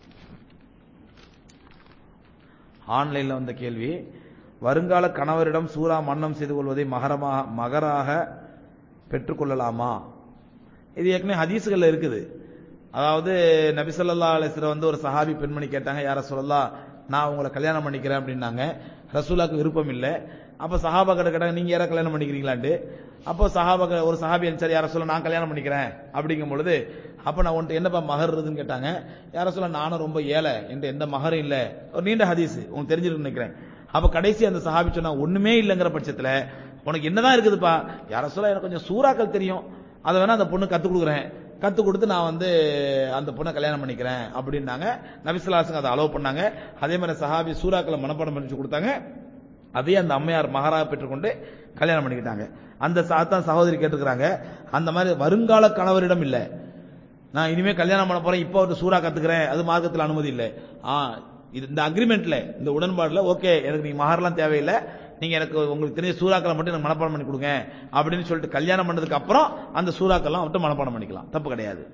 ஆன்லைன்ல வந்த கேள்வி வருங்கால கணவரிடம் சூறா மன்னம் செய்து கொள்வதை மகரமாக மகராக பெற்றுக்கொள்ளலாமா இது ஏற்கனவே ஹதீஸுகள்ல இருக்குது அதாவது நபிசல்லா அலிஸ்ல வந்து ஒரு சஹாபி பெண்மணி கேட்டாங்க யார சொல்லலாம் நான் உங்களை கல்யாணம் பண்ணிக்கிறேன் அப்படின்னாங்க ரசூலாக்கு விருப்பம் இல்லை அப்ப சஹாபா கிட்ட கேட்டாங்க நீங்க யார கல்யாணம் பண்ணிக்கிறீங்களான்ட்டு அப்போ சஹாபா ஒரு சஹாபி சரி யார சொல்ல நான் கல்யாணம் பண்ணிக்கிறேன் அப்படிங்கும் பொழுது அப்ப நான் உன்ட்டு என்னப்பா மகர்றதுன்னு கேட்டாங்க யார சொல்ல நானும் ரொம்ப ஏழை என்கிட்ட எந்த மகரும் இல்ல ஒரு நீண்ட ஹதீஸ் உங்களுக்கு தெரிஞ்சிருக்கு நினைக்கிறேன் அப்ப கடைசி அந்த சஹாபி சொன்னா ஒண்ணுமே இல்லைங்கிற பட்சத்துல உனக்கு என்னதான் இருக்குதுப்பா யார சொல்ல எனக்கு கொஞ்சம் சூறாக்கள் தெரியும் அதை வேணா அந்த பொண்ணு கத்து கொடுக்குறேன் கத்து கொடுத்து நான் வந்து அந்த பொண்ணை கல்யாணம் பண்ணிக்கிறேன் அப்படின்னாங்க நபிசுல்லாசுங்க அதை அலோவ் பண்ணாங்க அதே மாதிரி சஹாபி சூறாக்களை மனப்பாடம் பண்ணி கொடுத்தாங்க அதே அந்த அம்மையார் மகாராக பெற்றுக்கொண்டு கல்யாணம் பண்ணிக்கிட்டாங்க அந்த சாத்தான் சகோதரி கேட்டுக்கிறாங்க அந்த மாதிரி வருங்கால கணவரிடம் இல்லை நான் இனிமே கல்யாணம் பண்ண போறேன் இப்போ ஒரு சூறா கத்துக்கிறேன் அது மார்க்கத்தில் அனுமதி இல்லை ஆ இது இந்த அக்ரிமெண்ட்ல இந்த உடன்பாடுல ஓகே எனக்கு நீங்க மகர்லாம் தேவையில்லை நீங்க எனக்கு உங்களுக்கு தெரிஞ்ச சூறாக்களை மட்டும் எனக்கு மனப்பாடம் பண்ணி கொடுங்க அப்படின்னு சொல்லிட்டு கல்யாணம் பண்ணதுக்கு அப்புறம் அந்த சூறாக்கெல்லாம் மட்டும் மனப்பாடம் பண்ணிக்கலாம் தப்பு கிடையாது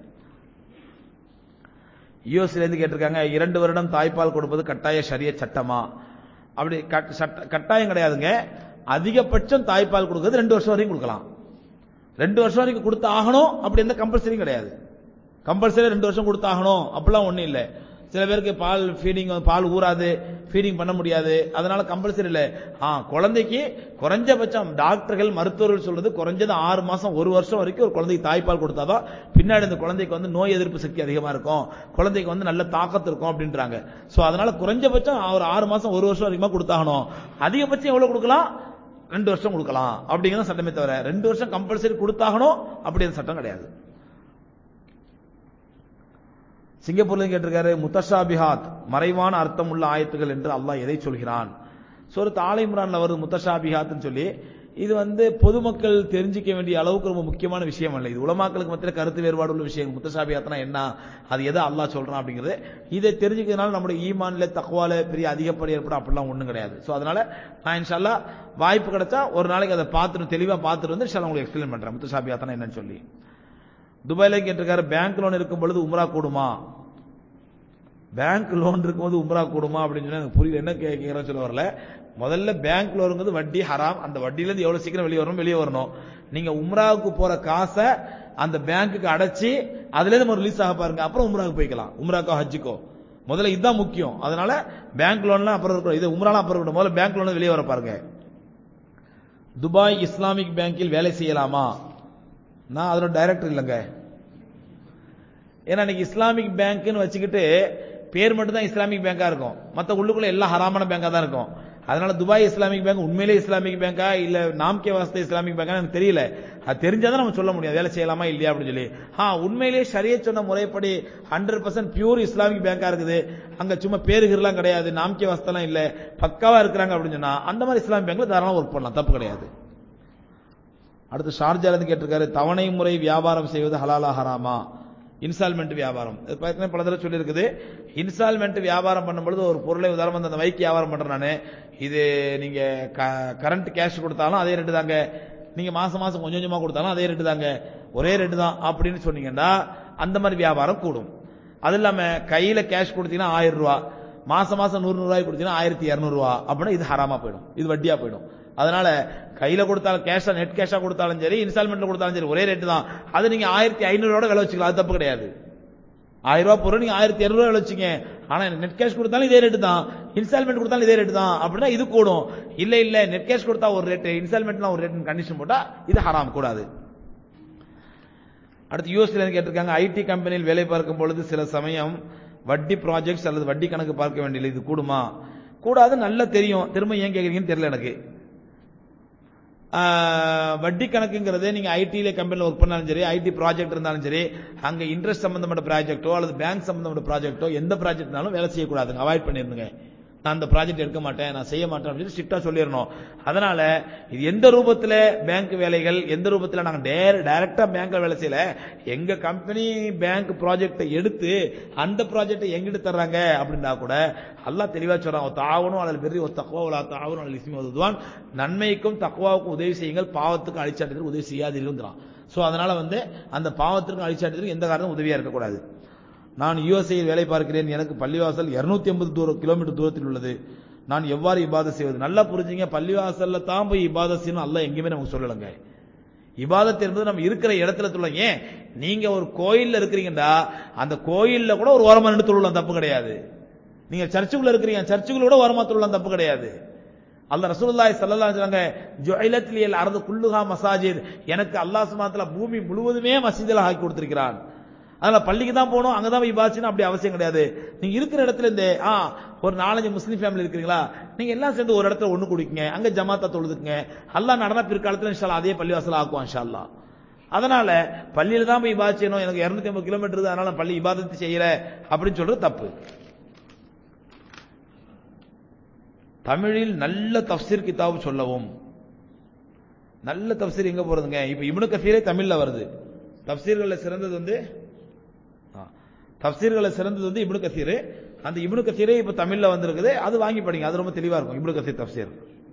யூஎஸ்ல இருந்து கேட்டிருக்காங்க இரண்டு வருடம் தாய்ப்பால் கொடுப்பது கட்டாய சரிய சட்டமா அப்படி கட்டாயம் கிடையாதுங்க அதிகபட்சம் தாய்ப்பால் கொடுக்கறது ரெண்டு வருஷம் வரைக்கும் கொடுக்கலாம் ரெண்டு வருஷம் வரைக்கும் கொடுத்து ஆகணும் அப்படி எந்த கம்பல்சரியும் கிடையாது கம்பல்சரி ரெண்டு வருஷம் கொடுத்தாகணும் அப்படிலாம் ஒண்ணும் இல்லை சில பேருக்கு பால் ஃபீடிங் பால் ஊறாது ஃபீடிங் பண்ண முடியாது அதனால கம்பல்சரி இல்ல ஆ குழந்தைக்கு குறைஞ்சபட்சம் டாக்டர்கள் மருத்துவர்கள் சொல்றது குறைஞ்சது ஆறு மாசம் ஒரு வருஷம் வரைக்கும் ஒரு குழந்தைக்கு தாய்ப்பால் கொடுத்தாதான் பின்னாடி இந்த குழந்தைக்கு வந்து நோய் எதிர்ப்பு சக்தி அதிகமா இருக்கும் குழந்தைக்கு வந்து நல்ல தாக்கத்து இருக்கும் அப்படின்றாங்க சோ அதனால குறைஞ்சபட்சம் ஒரு ஆறு மாசம் ஒரு வருஷம் வரைக்கும் கொடுத்தாகணும் அதிகபட்சம் எவ்வளவு கொடுக்கலாம் ரெண்டு வருஷம் கொடுக்கலாம் அப்படிங்கிற சட்டமே தவிர ரெண்டு வருஷம் கம்பல்சரி கொடுத்தாகணும் அப்படி அந்த சட்டம் கிடையாது சிங்கப்பூர்ல கேட்டிருக்காரு முத்தஷாபிஹாத் மறைவான அர்த்தம் உள்ள ஆயத்துகள் என்று அல்லாஹ் எதை சொல்கிறான் சோறு தாலை இம்ரான்ல வருது முத்தஷாபிஹாத்னு சொல்லி இது வந்து பொதுமக்கள் தெரிஞ்சிக்க வேண்டிய அளவுக்கு ரொம்ப முக்கியமான விஷயம் அல்ல இது உலமாக்களுக்கு மத்தியில் கருத்து வேறுபாடு உள்ள விஷயம் முத்தஷாபிஹாத்னா என்ன அது எதை அல்லாஹ் சொல்றான் அப்படிங்கிறது இதை தெரிஞ்சுக்கிறதுனால நம்முடைய ஈமான்ல தக்குவால பெரிய அதிகப்படி ஏற்படும் அப்படிலாம் ஒண்ணும் கிடையாது சோ அதனால நான் இன்ஷால்லா வாய்ப்பு கிடைச்சா ஒரு நாளைக்கு அதை பார்த்துட்டு தெளிவா பார்த்துட்டு வந்து இன்ஷால்லா உங்களுக்கு எக்ஸ்பிளைன் பண்றேன் முத்தஷாபிஹாத்னா என்னன்னு சொல்லி துபாயில கேட்டிருக்காரு பேங்க் லோன் இருக்கும் பொழுது உம்ரா கூடுமா பேங்க் லோன் இருக்கும்போது உம்ரா கூடுமா அப்படின்னு சொன்னா எனக்கு புரியல என்ன கேட்கிறேன் சொல்ல வரல முதல்ல பேங்க் லோனுங்கிறது வட்டி ஹராம் அந்த வட்டியில இருந்து எவ்வளவு சீக்கிரம் வெளியே வரணும் வெளியே வரணும் நீங்க உம்ராவுக்கு போற காசை அந்த பேங்க்குக்கு அடைச்சி அதுல இருந்து ஒரு ரிலீஸ் ஆக பாருங்க அப்புறம் உம்ராவுக்கு போய்க்கலாம் உம்ராக்கோ ஹஜ்ஜுக்கோ முதல்ல இதுதான் முக்கியம் அதனால பேங்க் லோன்லாம் அப்புறம் இருக்கணும் இது உம்ராலாம் அப்புறம் இருக்கணும் முதல்ல பேங்க் லோன் வெளியே வர பாருங்க துபாய் இஸ்லாமிக் பேங்கில் வேலை செய்யலாமா நான் அதோட டைரக்டர் இல்லைங்க ஏன்னா இன்னைக்கு இஸ்லாமிக் பேங்க்னு வச்சுக்கிட்டு பேர் மட்டும் தான் இஸ்லாமிக் பேங்கா இருக்கும் மத்த உள்ளுக்குள்ள எல்லாம் ஹராமான பேங்கா தான் இருக்கும் அதனால துபாய் இஸ்லாமிக் பேங்க் உண்மையிலே இஸ்லாமிக் பேங்கா இல்ல நாம்கே வாஸ்தே இஸ்லாமிக் பேங்கா எனக்கு தெரியல அது தெரிஞ்சாதான் நம்ம சொல்ல முடியும் வேலை செய்யலாமா இல்லையா அப்படின்னு சொல்லி ஆ உண்மையிலேயே சரிய சொன்ன முறைப்படி ஹண்ட்ரட் பர்சன்ட் பியூர் இஸ்லாமிக் பேங்கா இருக்குது அங்க சும்மா பேருகிறலாம் கிடையாது நாம்கே வாஸ்தெல்லாம் இல்ல பக்காவா இருக்கிறாங்க அப்படின்னு சொன்னா அந்த மாதிரி இஸ்லாமிக் பேங்க்ல தாராளமா ஒர்க் பண்ணலாம் தப்பு கிடையாது அடுத்து ஷார்ஜால இருந்து கேட்டிருக்காரு தவணை முறை வியாபாரம் செய்வது ஹலாலா ஹராமா இன்ஸ்டால்மெண்ட் வியாபாரம் இது பார்த்தீங்கன்னா பல தடவை சொல்லியிருக்குது இன்ஸ்டால்மெண்ட் வியாபாரம் பண்ணும்பொழுது ஒரு பொருளை உதாரணம் அந்த வைக்கு வியாபாரம் பண்றேன் நான் இது நீங்க கரண்ட் கேஷ் கொடுத்தாலும் அதே ரேட்டு தாங்க நீங்க மாசம் மாசம் கொஞ்சம் கொஞ்சமா கொடுத்தாலும் அதே ரேட்டு தாங்க ஒரே ரேட்டு தான் அப்படின்னு சொன்னீங்கன்னா அந்த மாதிரி வியாபாரம் கூடும் அது இல்லாம கையில கேஷ் கொடுத்தீங்கன்னா ஆயிரம் ரூபாய் மாசம் மாசம் நூறு ரூபாய் கொடுத்தீங்கன்னா ஆயிரத்தி இருநூறு ரூபா அப்படின்னா இது ஹராமா போயிடும் இது வட்டியா போயிடும் அதனால கையில கொடுத்தாலும் கேஷா நெட் கேஷா கொடுத்தாலும் சரி இன்ஸ்டால்மெண்ட்ல கொடுத்தாலும் சரி ஒரே ரேட்டு தான் அது நீங்க ஆயிரத்தி ஐநூறு விலை வச்சுக்கலாம் அது தப்பு கிடையாது ஆயிரம் ரூபாய் பொருள் நீங்க ஆயிரத்தி இருநூறு விலை வச்சுங்க ஆனா நெட் கேஷ் கொடுத்தாலும் இதே ரேட்டு தான் இன்ஸ்டால்மெண்ட் கொடுத்தாலும் இதே ரேட்டு தான் அப்படின்னா இது கூடும் இல்ல இல்ல நெட் கேஷ் கொடுத்தா ஒரு ரேட்டு இன்ஸ்டால்மெண்ட்லாம் ஒரு ரேட் கண்டிஷன் போட்டா இது ஹராம் கூடாது அடுத்து யூஎஸ்ல கேட்டிருக்காங்க ஐடி கம்பெனியில் வேலை பார்க்கும் பொழுது சில சமயம் வட்டி ப்ராஜெக்ட்ஸ் அல்லது வட்டி கணக்கு பார்க்க வேண்டியது இது கூடுமா கூடாது நல்லா தெரியும் திரும்ப ஏன் கேக்குறீங்கன்னு தெரியல எனக்கு வட்டி கணக்குங்கிறது நீங்க ஐடியில கம்பெனியில் ஒர்க் பண்ணாலும் சரி ஐடி ப்ராஜெக்ட் இருந்தாலும் சரி அங்க இன்ட்ரெஸ்ட் சம்பந்தப்பட்ட ப்ராஜெக்டோ அல்லது பேங்க் சம்பந்தப்பட்ட ப்ராஜெக்டோ எந்த ப்ராஜெக்ட்னாலும் வேலை செய்யக்கூடாதுங்க அவாய்ட் பண்ணிருந்துங்க நான் அந்த ப்ராஜெக்ட் எடுக்க மாட்டேன் நான் செய்ய மாட்டேன் அப்படின்னு ஸ்ட்ரிக்டா சொல்லிடணும் அதனால இது எந்த ரூபத்துல பேங்க் வேலைகள் எந்த ரூபத்துல நாங்க டைரக்டா பேங்க்ல வேலை செய்யல எங்க கம்பெனி பேங்க் ப்ராஜெக்டை எடுத்து அந்த ப்ராஜெக்டை எங்கிட்டு தர்றாங்க அப்படின்னா கூட அல்லாஹ் தெளிவா சொல்றான் தாவணும் அல்லது பெரிய ஒரு தக்குவா தாவணும் அல்லது இஸ்மி உதவுவான் நன்மைக்கும் தக்குவாவுக்கும் உதவி செய்யுங்கள் பாவத்துக்கும் அழிச்சாட்டத்துக்கு உதவி செய்யாதீர்கள் சோ அதனால வந்து அந்த பாவத்திற்கும் அழிச்சாட்டத்திற்கும் எந்த காரணமும் உதவியா இருக்கக்கூடாது நான் யுஎஸ்ஏயில் வேலை பார்க்கிறேன் எனக்கு பள்ளிவாசல் இருநூத்தி ஐம்பது தூரம் கிலோமீட்டர் தூரத்தில் உள்ளது நான் எவ்வாறு இபாத செய்வது நல்லா புரிஞ்சுங்க பள்ளிவாசல்ல தான் போய் இபாத செய்யணும் அல்ல எங்கேயுமே நமக்கு சொல்லலைங்க இபாதத் என்பது நம்ம இருக்கிற இடத்துல தொழலாம் ஏன் நீங்க ஒரு கோயில்ல இருக்கிறீங்கடா அந்த கோயில்ல கூட ஒரு ஓரமா நின்று தொழலாம் தப்பு கிடையாது நீங்க சர்ச்சுக்குள்ள இருக்கிறீங்க சர்ச்சுக்குள்ள கூட ஓரமா தொழலாம் தப்பு கிடையாது அல்ல ரசூலுல்லாஹி ஸல்லல்லாஹு அலைஹி வஸல்லம் ஜுஇலத் லியல் அர்து குல்லுஹா மசாஜித் எனக்கு அல்லாஹ் சுப்ஹானஹு பூமி முழுவதுமே மஸ்ஜிதா ஆக்கி கொடுத்திருக்கிறான் அதனால பள்ளிக்கு தான் போகணும் அங்கதான் போய் பாச்சுன்னு அப்படி அவசியம் கிடையாது நீங்க இருக்கிற இடத்துல இந்த ஆ ஒரு நாலஞ்சு முஸ்லீம் ஃபேமிலி இருக்கிறீங்களா நீங்க எல்லாம் சேர்ந்து ஒரு இடத்துல ஒண்ணு குடிக்குங்க அங்க ஜமாத்தா தொழுதுக்குங்க அல்லாஹ் நடனா பிற்காலத்துல இன்ஷா அதே பள்ளிவாசல் ஆக்குவான் இன்ஷா அல்லாஹ் அதனால பள்ளியில தான் போய் இபாச்சணும் எனக்கு இருநூத்தி ஐம்பது கிலோமீட்டர் அதனால பள்ளி இபாதத்து செய்யற அப்படின்னு சொல்றது தப்பு தமிழில் நல்ல தப்சீர் கிதாப் சொல்லவும் நல்ல தப்சீர் எங்க போறதுங்க இப்ப இப்னு கசீரே தமிழ்ல வருது தப்சீர்கள்ல சிறந்தது வந்து தப்சீர்களை சிறந்தது வந்து இப்னு கசீர் அந்த இப்னு கசீரே இப்ப தமிழ்ல வந்திருக்குது அது வாங்கி படிங்க அது ரொம்ப தெளிவா இருக்கும் இப்னு கசீர் தப்சீர்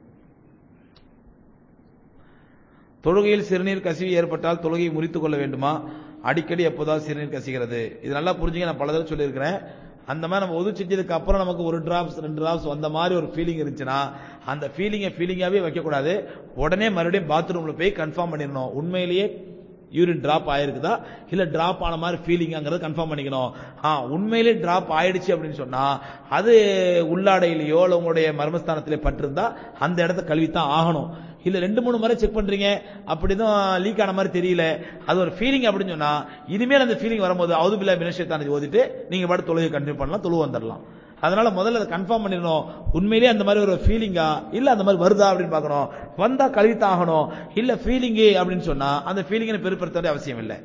தொழுகையில் சிறுநீர் கசிவு ஏற்பட்டால் தொழுகையை முறித்துக் கொள்ள வேண்டுமா அடிக்கடி எப்போதாவது சிறுநீர் கசிகிறது இது நல்லா புரிஞ்சுங்க நான் பல தடவை சொல்லியிருக்கிறேன் அந்த மாதிரி நம்ம உதவி செஞ்சதுக்கு அப்புறம் நமக்கு ஒரு டிராப்ஸ் ரெண்டு டிராப்ஸ் வந்த மாதிரி ஒரு ஃபீலிங் இருந்துச்சுன்னா அந்த ஃபீலிங்கை ஃபீலிங்காவே வைக்கக்கூடாது உடனே மறுபடியும் பாத்ரூம்ல போய் கன்ஃபார்ம் பண்ணிடணும் உண்மையிலேயே யூரின் டிராப் ஆயிருக்குதா இல்ல டிராப் ஆன மாதிரி ஃபீலிங்ங்கிறத கன்ஃபார்ம் பண்ணிக்கணும் ஆ உண்மையிலே டிராப் ஆயிடுச்சு அப்படின்னு சொன்னா அது உள்ளாடையிலேயோ இல்ல உங்களுடைய மர்மஸ்தானத்திலே பட்டிருந்தா அந்த இடத்த கழுவித்தான் ஆகணும் இல்ல ரெண்டு மூணு முறை செக் பண்றீங்க அப்படிதான் லீக் ஆன மாதிரி தெரியல அது ஒரு ஃபீலிங் அப்படின்னு சொன்னா இனிமேல் அந்த ஃபீலிங் வரும்போது அவுது பில்லா மினஷத்தானது ஓதிட்டு நீங்க பாட்டு தொழுகை கண்டினியூ பண்ணலாம் தொழு வந்துடலாம் அதனால முதல்ல அதை கன்ஃபார்ம் பண்ணிடணும் உண்மையிலேயே அந்த மாதிரி ஒரு ஃபீலிங்கா இல்ல அந்த மாதிரி வருதா அப்படின்னு பார்க்கணும் வந்தா கழித்தாகணும் இல்ல ஃபீலிங்கு அப்படின்னு சொன்னா அந்த ஃபீலிங்கை பெருப்படுத்த வேண்டிய அவசியம் இல்லை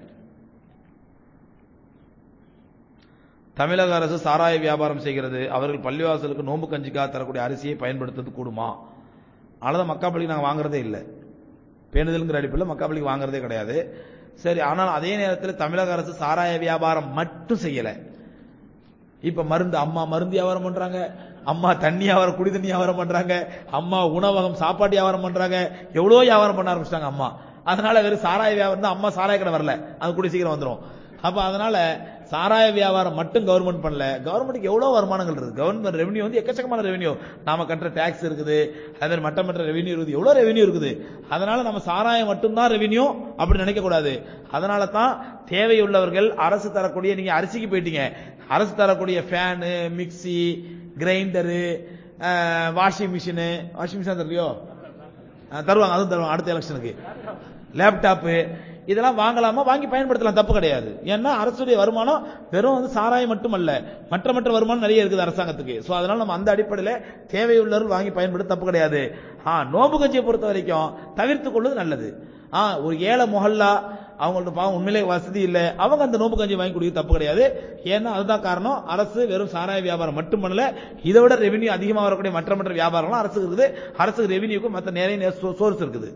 தமிழக அரசு சாராய வியாபாரம் செய்கிறது அவர்கள் பள்ளிவாசலுக்கு நோன்பு கஞ்சிக்காக தரக்கூடிய அரிசியை பயன்படுத்துறது கூடுமா ஆனால் மக்காப்பள்ளிக்கு நாங்கள் வாங்குறதே இல்லை பேணுதல்ங்கிற அடிப்படையில் மக்காப்பள்ளிக்கு வாங்குறதே கிடையாது சரி ஆனால் அதே நேரத்தில் தமிழக அரசு சாராய வியாபாரம் மட்டும் செய்யலை இப்ப மருந்து அம்மா மருந்து வியாபாரம் பண்றாங்க அம்மா தண்ணி வியாபாரம் குடி தண்ணி வியாபாரம் பண்றாங்க அம்மா உணவகம் சாப்பாடு வியாபாரம் பண்றாங்க எவ்வளவு வியாபாரம் பண்ண ஆரம்பிச்சிட்டாங்க அம்மா அதனால வெறும் சாராய வியாபாரம் தான் அம்மா சாராய கடை வரல அது கூடி சீக்கிரம் வந்துடும் அப்ப அதனால சாராய வியாபாரம் மட்டும் கவர்மெண்ட் பண்ணல கவர்மெண்ட்டுக்கு எவ்வளவு வருமானங்கள் இருக்கு கவர்மெண்ட் ரெவன்யூ வந்து எக்கச்சக்கமான ரெவன்யூ நாம கட்டுற டாக்ஸ் இருக்குது அதே மாதிரி மற்ற மற்ற ரெவன்யூ இருக்குது எவ்வளவு ரெவன்யூ இருக்குது அதனால நம்ம சாராயம் மட்டும்தான் ரெவன்யூ அப்படி நினைக்க கூடாது அதனால தான் தேவையுள்ளவர்கள் அரசு தரக்கூடிய நீங்க அரிசிக்கு போயிட்டீங்க அரசு தரக்கூடிய fan mixie grinder washing machine washing machine தரலையோ தருவாங்க அதுவும் தருவாங்க அடுத்த எலெக்ஷனுக்கு லேப்டாப்பு இதெல்லாம் வாங்கலாமா வாங்கி பயன்படுத்தலாம் தப்பு கிடையாது ஏன்னா அரசுடைய வருமானம் வெறும் வந்து சாராயம் மட்டுமல்ல மற்ற மற்ற வருமானம் நிறைய இருக்குது அரசாங்கத்துக்கு சோ அதனால நம்ம அந்த அடிப்படையில் தேவையுள்ளவர்கள் வாங்கி பயன்படுத்த தப்பு கிடையாது ஆ நோம்பு கஞ்சியை பொறுத்த வரைக்கும் தவிர்த்து கொள்வது நல்லது ஆ ஒரு ஏழை முகல்லா அவங்கள்ட்ட பாவம் உண்மையிலே வசதி இல்லை அவங்க அந்த நோம்பு கஞ்சி வாங்கி குடிக்க தப்பு கிடையாது ஏன்னா அதுதான் காரணம் அரசு வெறும் சாராய வியாபாரம் மட்டும் பண்ணல இதை விட ரெவன்யூ அதிகமாக வரக்கூடிய மற்ற மற்ற வியாபாரம்லாம் அரசுக்கு இருக்குது அரசுக்கு ரெவன்யூக்கு மற்ற நிறைய சோர்ஸ் இருக்குது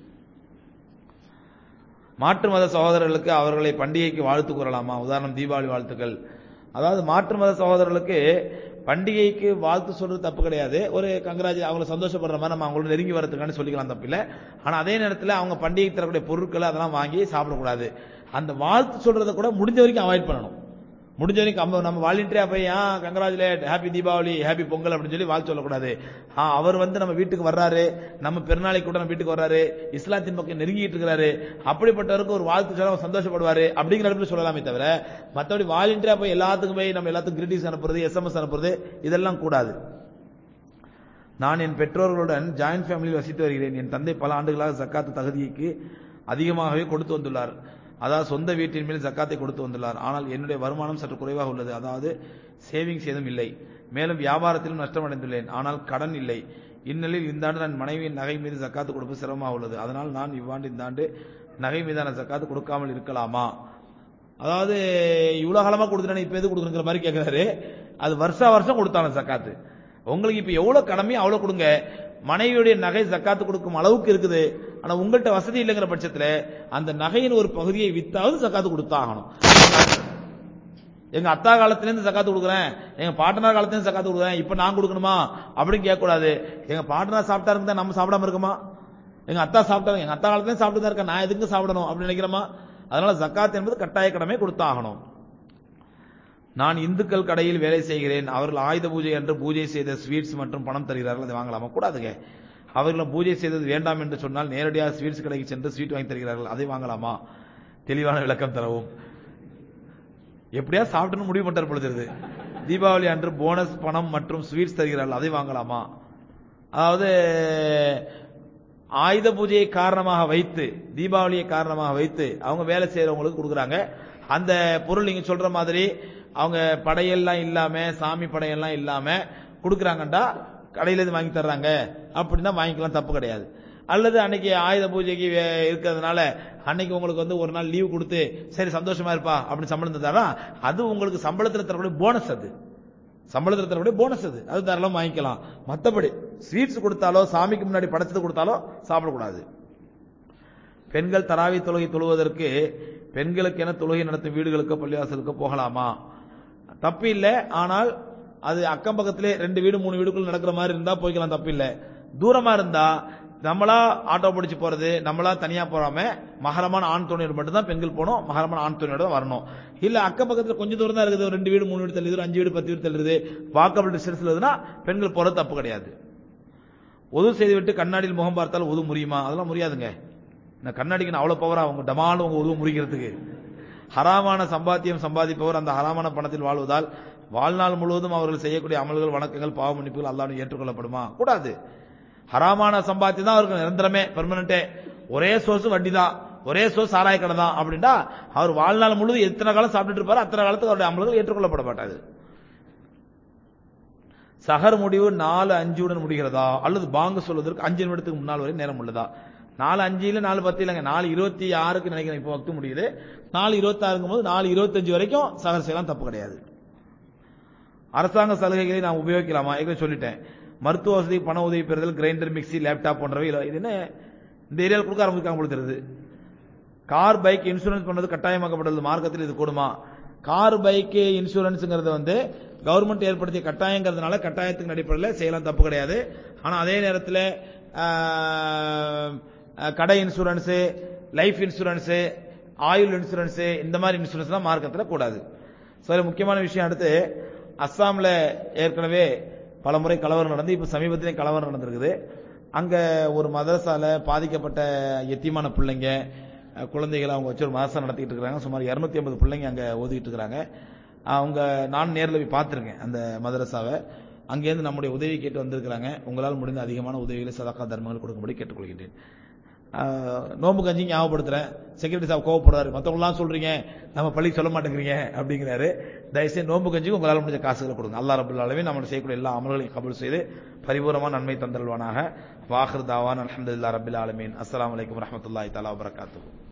மாற்று மத சகோதரர்களுக்கு அவர்களை பண்டிகைக்கு வாழ்த்து கூறலாமா உதாரணம் தீபாவளி வாழ்த்துக்கள் அதாவது மாற்று மத சகோதரர்களுக்கு பண்டிகைக்கு வாழ்த்து சொல்றது தப்பு கிடையாது ஒரு கங்கராஜ் அவங்களை சந்தோஷப்படுற மாதிரி நம்ம அவங்களோட நெருங்கி வரதுக்கான சொல்லிக்கலாம் தப்பு இல்லை ஆனா அதே நேரத்தில் அவங்க பண்டிகைக்கு தரக்கூடிய பொருட்களை அதெல்லாம் வாங்கி சாப்பிடக்கூடாது அந்த வாழ்த்து சொல்றதை கூட முடிஞ்ச வரைக்கும் அவாய்ட் பண்ணணும் முடிஞ்ச வரைக்கும் நம்ம வாலண்டியரா போய் ஆ congratulate happy Deepavali happy Pongal அப்படின்னு சொல்லி வாழ்த்து சொல்லக்கூடாது ஆ அவர் வந்து நம்ம வீட்டுக்கு வர்றாரு நம்ம பெருநாளைக்கு கூட நம்ம வீட்டுக்கு வர்றாரு இஸ்லாத்தின் பக்கம் நெருங்கிட்டு இருக்கிறாரு அப்படிப்பட்டவருக்கு ஒரு வாழ்த்து சொல்ல சந்தோஷப்படுவாரு அப்படிங்கிற இடத்துல சொல்லலாமே தவிர மற்றபடி வாலண்டியரா போய் எல்லாத்துக்கும் போய் நம்ம எல்லாத்துக்கும் கிரிட்டிஸ் அனுப்புறது எஸ்எம்எஸ் அனுப்புறது இதெல்லாம் கூடாது நான் என் பெற்றோர்களுடன் ஜாயின்ட் ஃபேமிலியில் வசித்து வருகிறேன் என் தந்தை பல ஆண்டுகளாக ஜக்காத்து தகுதிக்கு அதிகமாகவே கொடுத்து வந்துள்ளார் அதாவது சொந்த வீட்டின் மேல் ஜக்காத்தை கொடுத்து வந்துள்ளார் ஆனால் என்னுடைய வருமானம் சற்று குறைவாக உள்ளது அதாவது சேவிங்ஸ் ஏதும் இல்லை மேலும் வியாபாரத்திலும் நஷ்டமடைந்துள்ளேன் ஆனால் கடன் இல்லை இந்நிலையில் இந்த ஆண்டு நான் மனைவியின் நகை மீது ஜக்காத்து கொடுப்பது சிரமமாக உள்ளது அதனால் நான் இவ்வாண்டு இந்த ஆண்டு நகை மீதான ஜக்காத்து கொடுக்காமல் இருக்கலாமா அதாவது இவ்வளவு காலமா கொடுத்துட்டேன் இப்ப எது கொடுக்குற மாதிரி கேட்கிறாரு அது வருஷா வருஷம் கொடுத்தான ஜக்காத்து உங்களுக்கு இப்ப எவ்வளவு கடமையோ அவ்வளவு கொடுங்க மனைவியுடைய நகை ஜக்காத்து கொடுக்கும் அளவுக்கு இருக்குது ஆனா உங்கள்கிட்ட வசதி இல்லைங்கிற பட்சத்துல அந்த நகையின் ஒரு பகுதியை வித்தாவது ஜக்காத்து கொடுத்தாகணும் எங்க அத்தா காலத்துல இருந்து ஜக்காத்து கொடுக்குறேன் எங்க பாட்டனார் காலத்துல இருந்து ஜக்காத்து கொடுக்குறேன் இப்ப நான் கொடுக்கணுமா அப்படின்னு கேட்க கூடாது எங்க பாட்டனார் சாப்பிட்டா இருந்தா நம்ம சாப்பிடாம இருக்குமா எங்க அத்தா சாப்பிட்டா எங்க அத்தா காலத்துல சாப்பிட்டு தான் இருக்கேன் நான் எதுக்கு சாப்பிடணும் அப்படின்னு நினைக்கிறோமா அதனால ஜக்காத் என்பது கட்டாய கடமை கொடுத்தாகணும் நான் இந்துக்கள் கடையில் வேலை செய்கிறேன் அவர்கள் ஆயுத பூஜை என்று பூஜை செய்த ஸ்வீட்ஸ் மற்றும் பணம் தருகிறார்கள் அதை வாங்கலாமா கூடாதுங்க அவர்களும் பூஜை செய்தது வேண்டாம் என்று சொன்னால் நேரடியாக ஸ்வீட்ஸ் கடைக்கு சென்று ஸ்வீட் வாங்கி தருகிறார்கள் அதை வாங்கலாமா தெளிவான விளக்கம் தரவும் எப்படியா சாப்பிட்டுன்னு முடிவு பண்ற பொழுது தீபாவளி அன்று போனஸ் பணம் மற்றும் ஸ்வீட்ஸ் தருகிறார்கள் அதை வாங்கலாமா அதாவது ஆயுத பூஜையை காரணமாக வைத்து தீபாவளியை காரணமாக வைத்து அவங்க வேலை செய்யறவங்களுக்கு கொடுக்குறாங்க அந்த பொருள் நீங்க சொல்ற மாதிரி அவங்க படையெல்லாம் இல்லாம சாமி படையெல்லாம் இல்லாம கொடுக்குறாங்கண்டா கடையில இருந்து வாங்கி தர்றாங்க அப்படின்னா வாங்கிக்கலாம் தப்பு கிடையாது அல்லது அன்னைக்கு ஆயுத பூஜைக்கு இருக்கிறதுனால அன்னைக்கு உங்களுக்கு வந்து ஒரு நாள் லீவ் கொடுத்து சரி சந்தோஷமா இருப்பா அப்படின்னு சம்பளம் தந்தாரா அது உங்களுக்கு சம்பளத்தில் தரக்கூடிய போனஸ் அது சம்பளத்தில் தரக்கூடிய போனஸ் அது அது தாராளம் வாங்கிக்கலாம் மற்றபடி ஸ்வீட்ஸ் கொடுத்தாலோ சாமிக்கு முன்னாடி படைச்சது கொடுத்தாலோ சாப்பிடக்கூடாது பெண்கள் தராவி தொழுகை தொழுவதற்கு பெண்களுக்கு என தொழுகை நடத்தும் வீடுகளுக்கு பள்ளிவாசலுக்கு போகலாமா தப்பு இல்லை ஆனால் அது அக்கம் பக்கத்திலே ரெண்டு வீடு மூணு வீடுக்குள்ள நடக்கிற மாதிரி இருந்தா போய்க்கலாம் தப்பு இல்லை தூரமா இருந்தா நம்மளா ஆட்டோ பிடிச்சு போறது நம்மளா தனியா போறாம மகரமான ஆண் துணையோடு மட்டும் தான் பெண்கள் போகணும் மகரமான ஆண் துணையோட தான் வரணும் இல்ல அக்கம் பக்கத்துல கொஞ்சம் தூரம் தான் இருக்குது ரெண்டு வீடு மூணு வீடு தள்ளுது அஞ்சு வீடு பத்து வீடு தள்ளுது வாக்கபிள் டிஸ்டன்ஸ் இருக்குதுன்னா பெண்கள் போறது தப்பு கிடையாது ஒது செய்து விட்டு கண்ணாடியில் முகம் பார்த்தால் ஒது முடியுமா அதெல்லாம் முடியாதுங்க இந்த கண்ணாடிக்கு அவ்வளவு பவரா அவங்க டமாலும் உங்க உருவம் முறிக்கிறதுக்கு ஹராமான சம்பாத்தியம் சம்பாதிப்பவர் அந்த ஹராமான பணத்தில் வாழ்வதால் வாழ்நாள் முழுவதும் அவர்கள் செய்யக்கூடிய அமல்கள் வணக்கங்கள் பாவ மன்னிப்புகள் அல்லாஹ் ஏற்றுக்கொள்ளப்படுமா கூடாது ஹராமான சம்பாத்தியம் தான் அவருக்கு நிரந்தரமே பெர்மனண்டே ஒரே சோர்ஸ் வட்டி தான் ஒரே சோர்ஸ் சாராய கடை தான் அப்படின்னா அவர் வாழ்நாள் முழுவதும் எத்தனை காலம் சாப்பிட்டுட்டு இருப்பாரு அத்தனை காலத்துக்கு அவருடைய அமல்கள் ஏற்றுக்கொள்ளப்பட மாட்டாது சஹர் முடிவு நாலு அஞ்சுடன் முடிகிறதா அல்லது பாங்கு சொல்வதற்கு அஞ்சு நிமிடத்துக்கு முன்னால் வரை நேரம் உள்ளதா நாலு அஞ்சுல நாலு பத்து இல்லைங்க நாலு இருபத்தி ஆறுக்கு நினைக்கிறேன் இப்போ வக்து முடியுது நாலு இருபத்தி ஆறுங்கும் போது நாலு இருபத்தஞ்சு வரைக்கும் சஹர் செய்யலாம் தப்பு கிடையாது அரசாங்க சலுகைகளை நான் உபயோகிக்கலாமா ஏற்கனவே சொல்லிட்டேன் மருத்துவ வசதி பண உதவி பெறுதல் கிரைண்டர் மிக்ஸி லேப்டாப் போன்றவை இல்ல- இது என்ன இந்த ஏரியாவில் கொடுக்க ஆரம்பிக்காம கொடுத்துருது கார் பைக் இன்சூரன்ஸ் பண்ணது கட்டாயமாக்கப்பட்டது மார்க்கத்தில் இது கூடுமா கார் பைக் இன்சூரன்ஸ்ங்கிறது வந்து கவர்மெண்ட் ஏற்படுத்திய கட்டாயங்கிறதுனால கட்டாயத்துக்கு அடிப்படையில் செய்யலாம் தப்பு கிடையாது ஆனா அதே நேரத்தில் ஆஹ், ஆஹ், கடை இன்சூரன்ஸ் லைஃப் இன்சூரன்ஸ் ஆயுள் இன்சூரன்ஸ் இந்த மாதிரி இன்சூரன்ஸ்லாம் மார்க்கத்தில் கூடாது சரி முக்கியமான விஷயம் அடுத்து அஸ்ஸாம்ல ஏற்கனவே பல முறை கலவரம் நடந்து இப்ப சமீபத்திலே கலவரம் நடந்திருக்குது அங்க ஒரு மதரசால பாதிக்கப்பட்ட எத்தியமான பிள்ளைங்க அஹ், குழந்தைகளை அவங்க வச்சு ஒரு மதரசா நடத்திட்டு இருக்காங்க சுமார் 250 ஐம்பது பிள்ளைங்க அங்க ஓதிட்டு இருக்காங்க அவங்க நான் நேர்ல போய் பார்த்திருக்கேன் அந்த மதரசாவை அங்கேருந்து நம்முடைய உதவி கேட்டு வந்திருக்கிறாங்க உங்களால் முடிந்த அதிகமான உதவிகளை சதக்கா தர்மங்கள் கொடுக்கும்படி கேட்டுக்கொள்கின்றேன் ஆஹ், நோன்பு கஞ்சி ஞாபகப்படுத்துறேன் செக்ரட்டரி சாப் கோவப்படுறாரு மற்றவங்களாம் சொல்றீங்க நம்ம பள்ளி சொல்ல மாட்டேங்கிறீங்க அப்படிங்கிறாரு தயவுசெய்து நோன்பு கஞ்சிக்கு உங்களால் முடிஞ்ச காசுகளை கொடுங்க அல்லாஹ் ரபுல் ஆலமீன் நம்ம செய்யக்கூடிய எல்லா அமல்களையும் கபூல் செய்து பரிபூர்ணமான நன்மை தந்தல்வானாக வாஹிர் தாவான் அல்ஹம்துலில்லாஹ் ரபில் ஆலமீன் அஸ்ஸலாமு அலைக்கும் வரஹ்மத்துல்லாஹி தஆலா வபரகாத்துஹு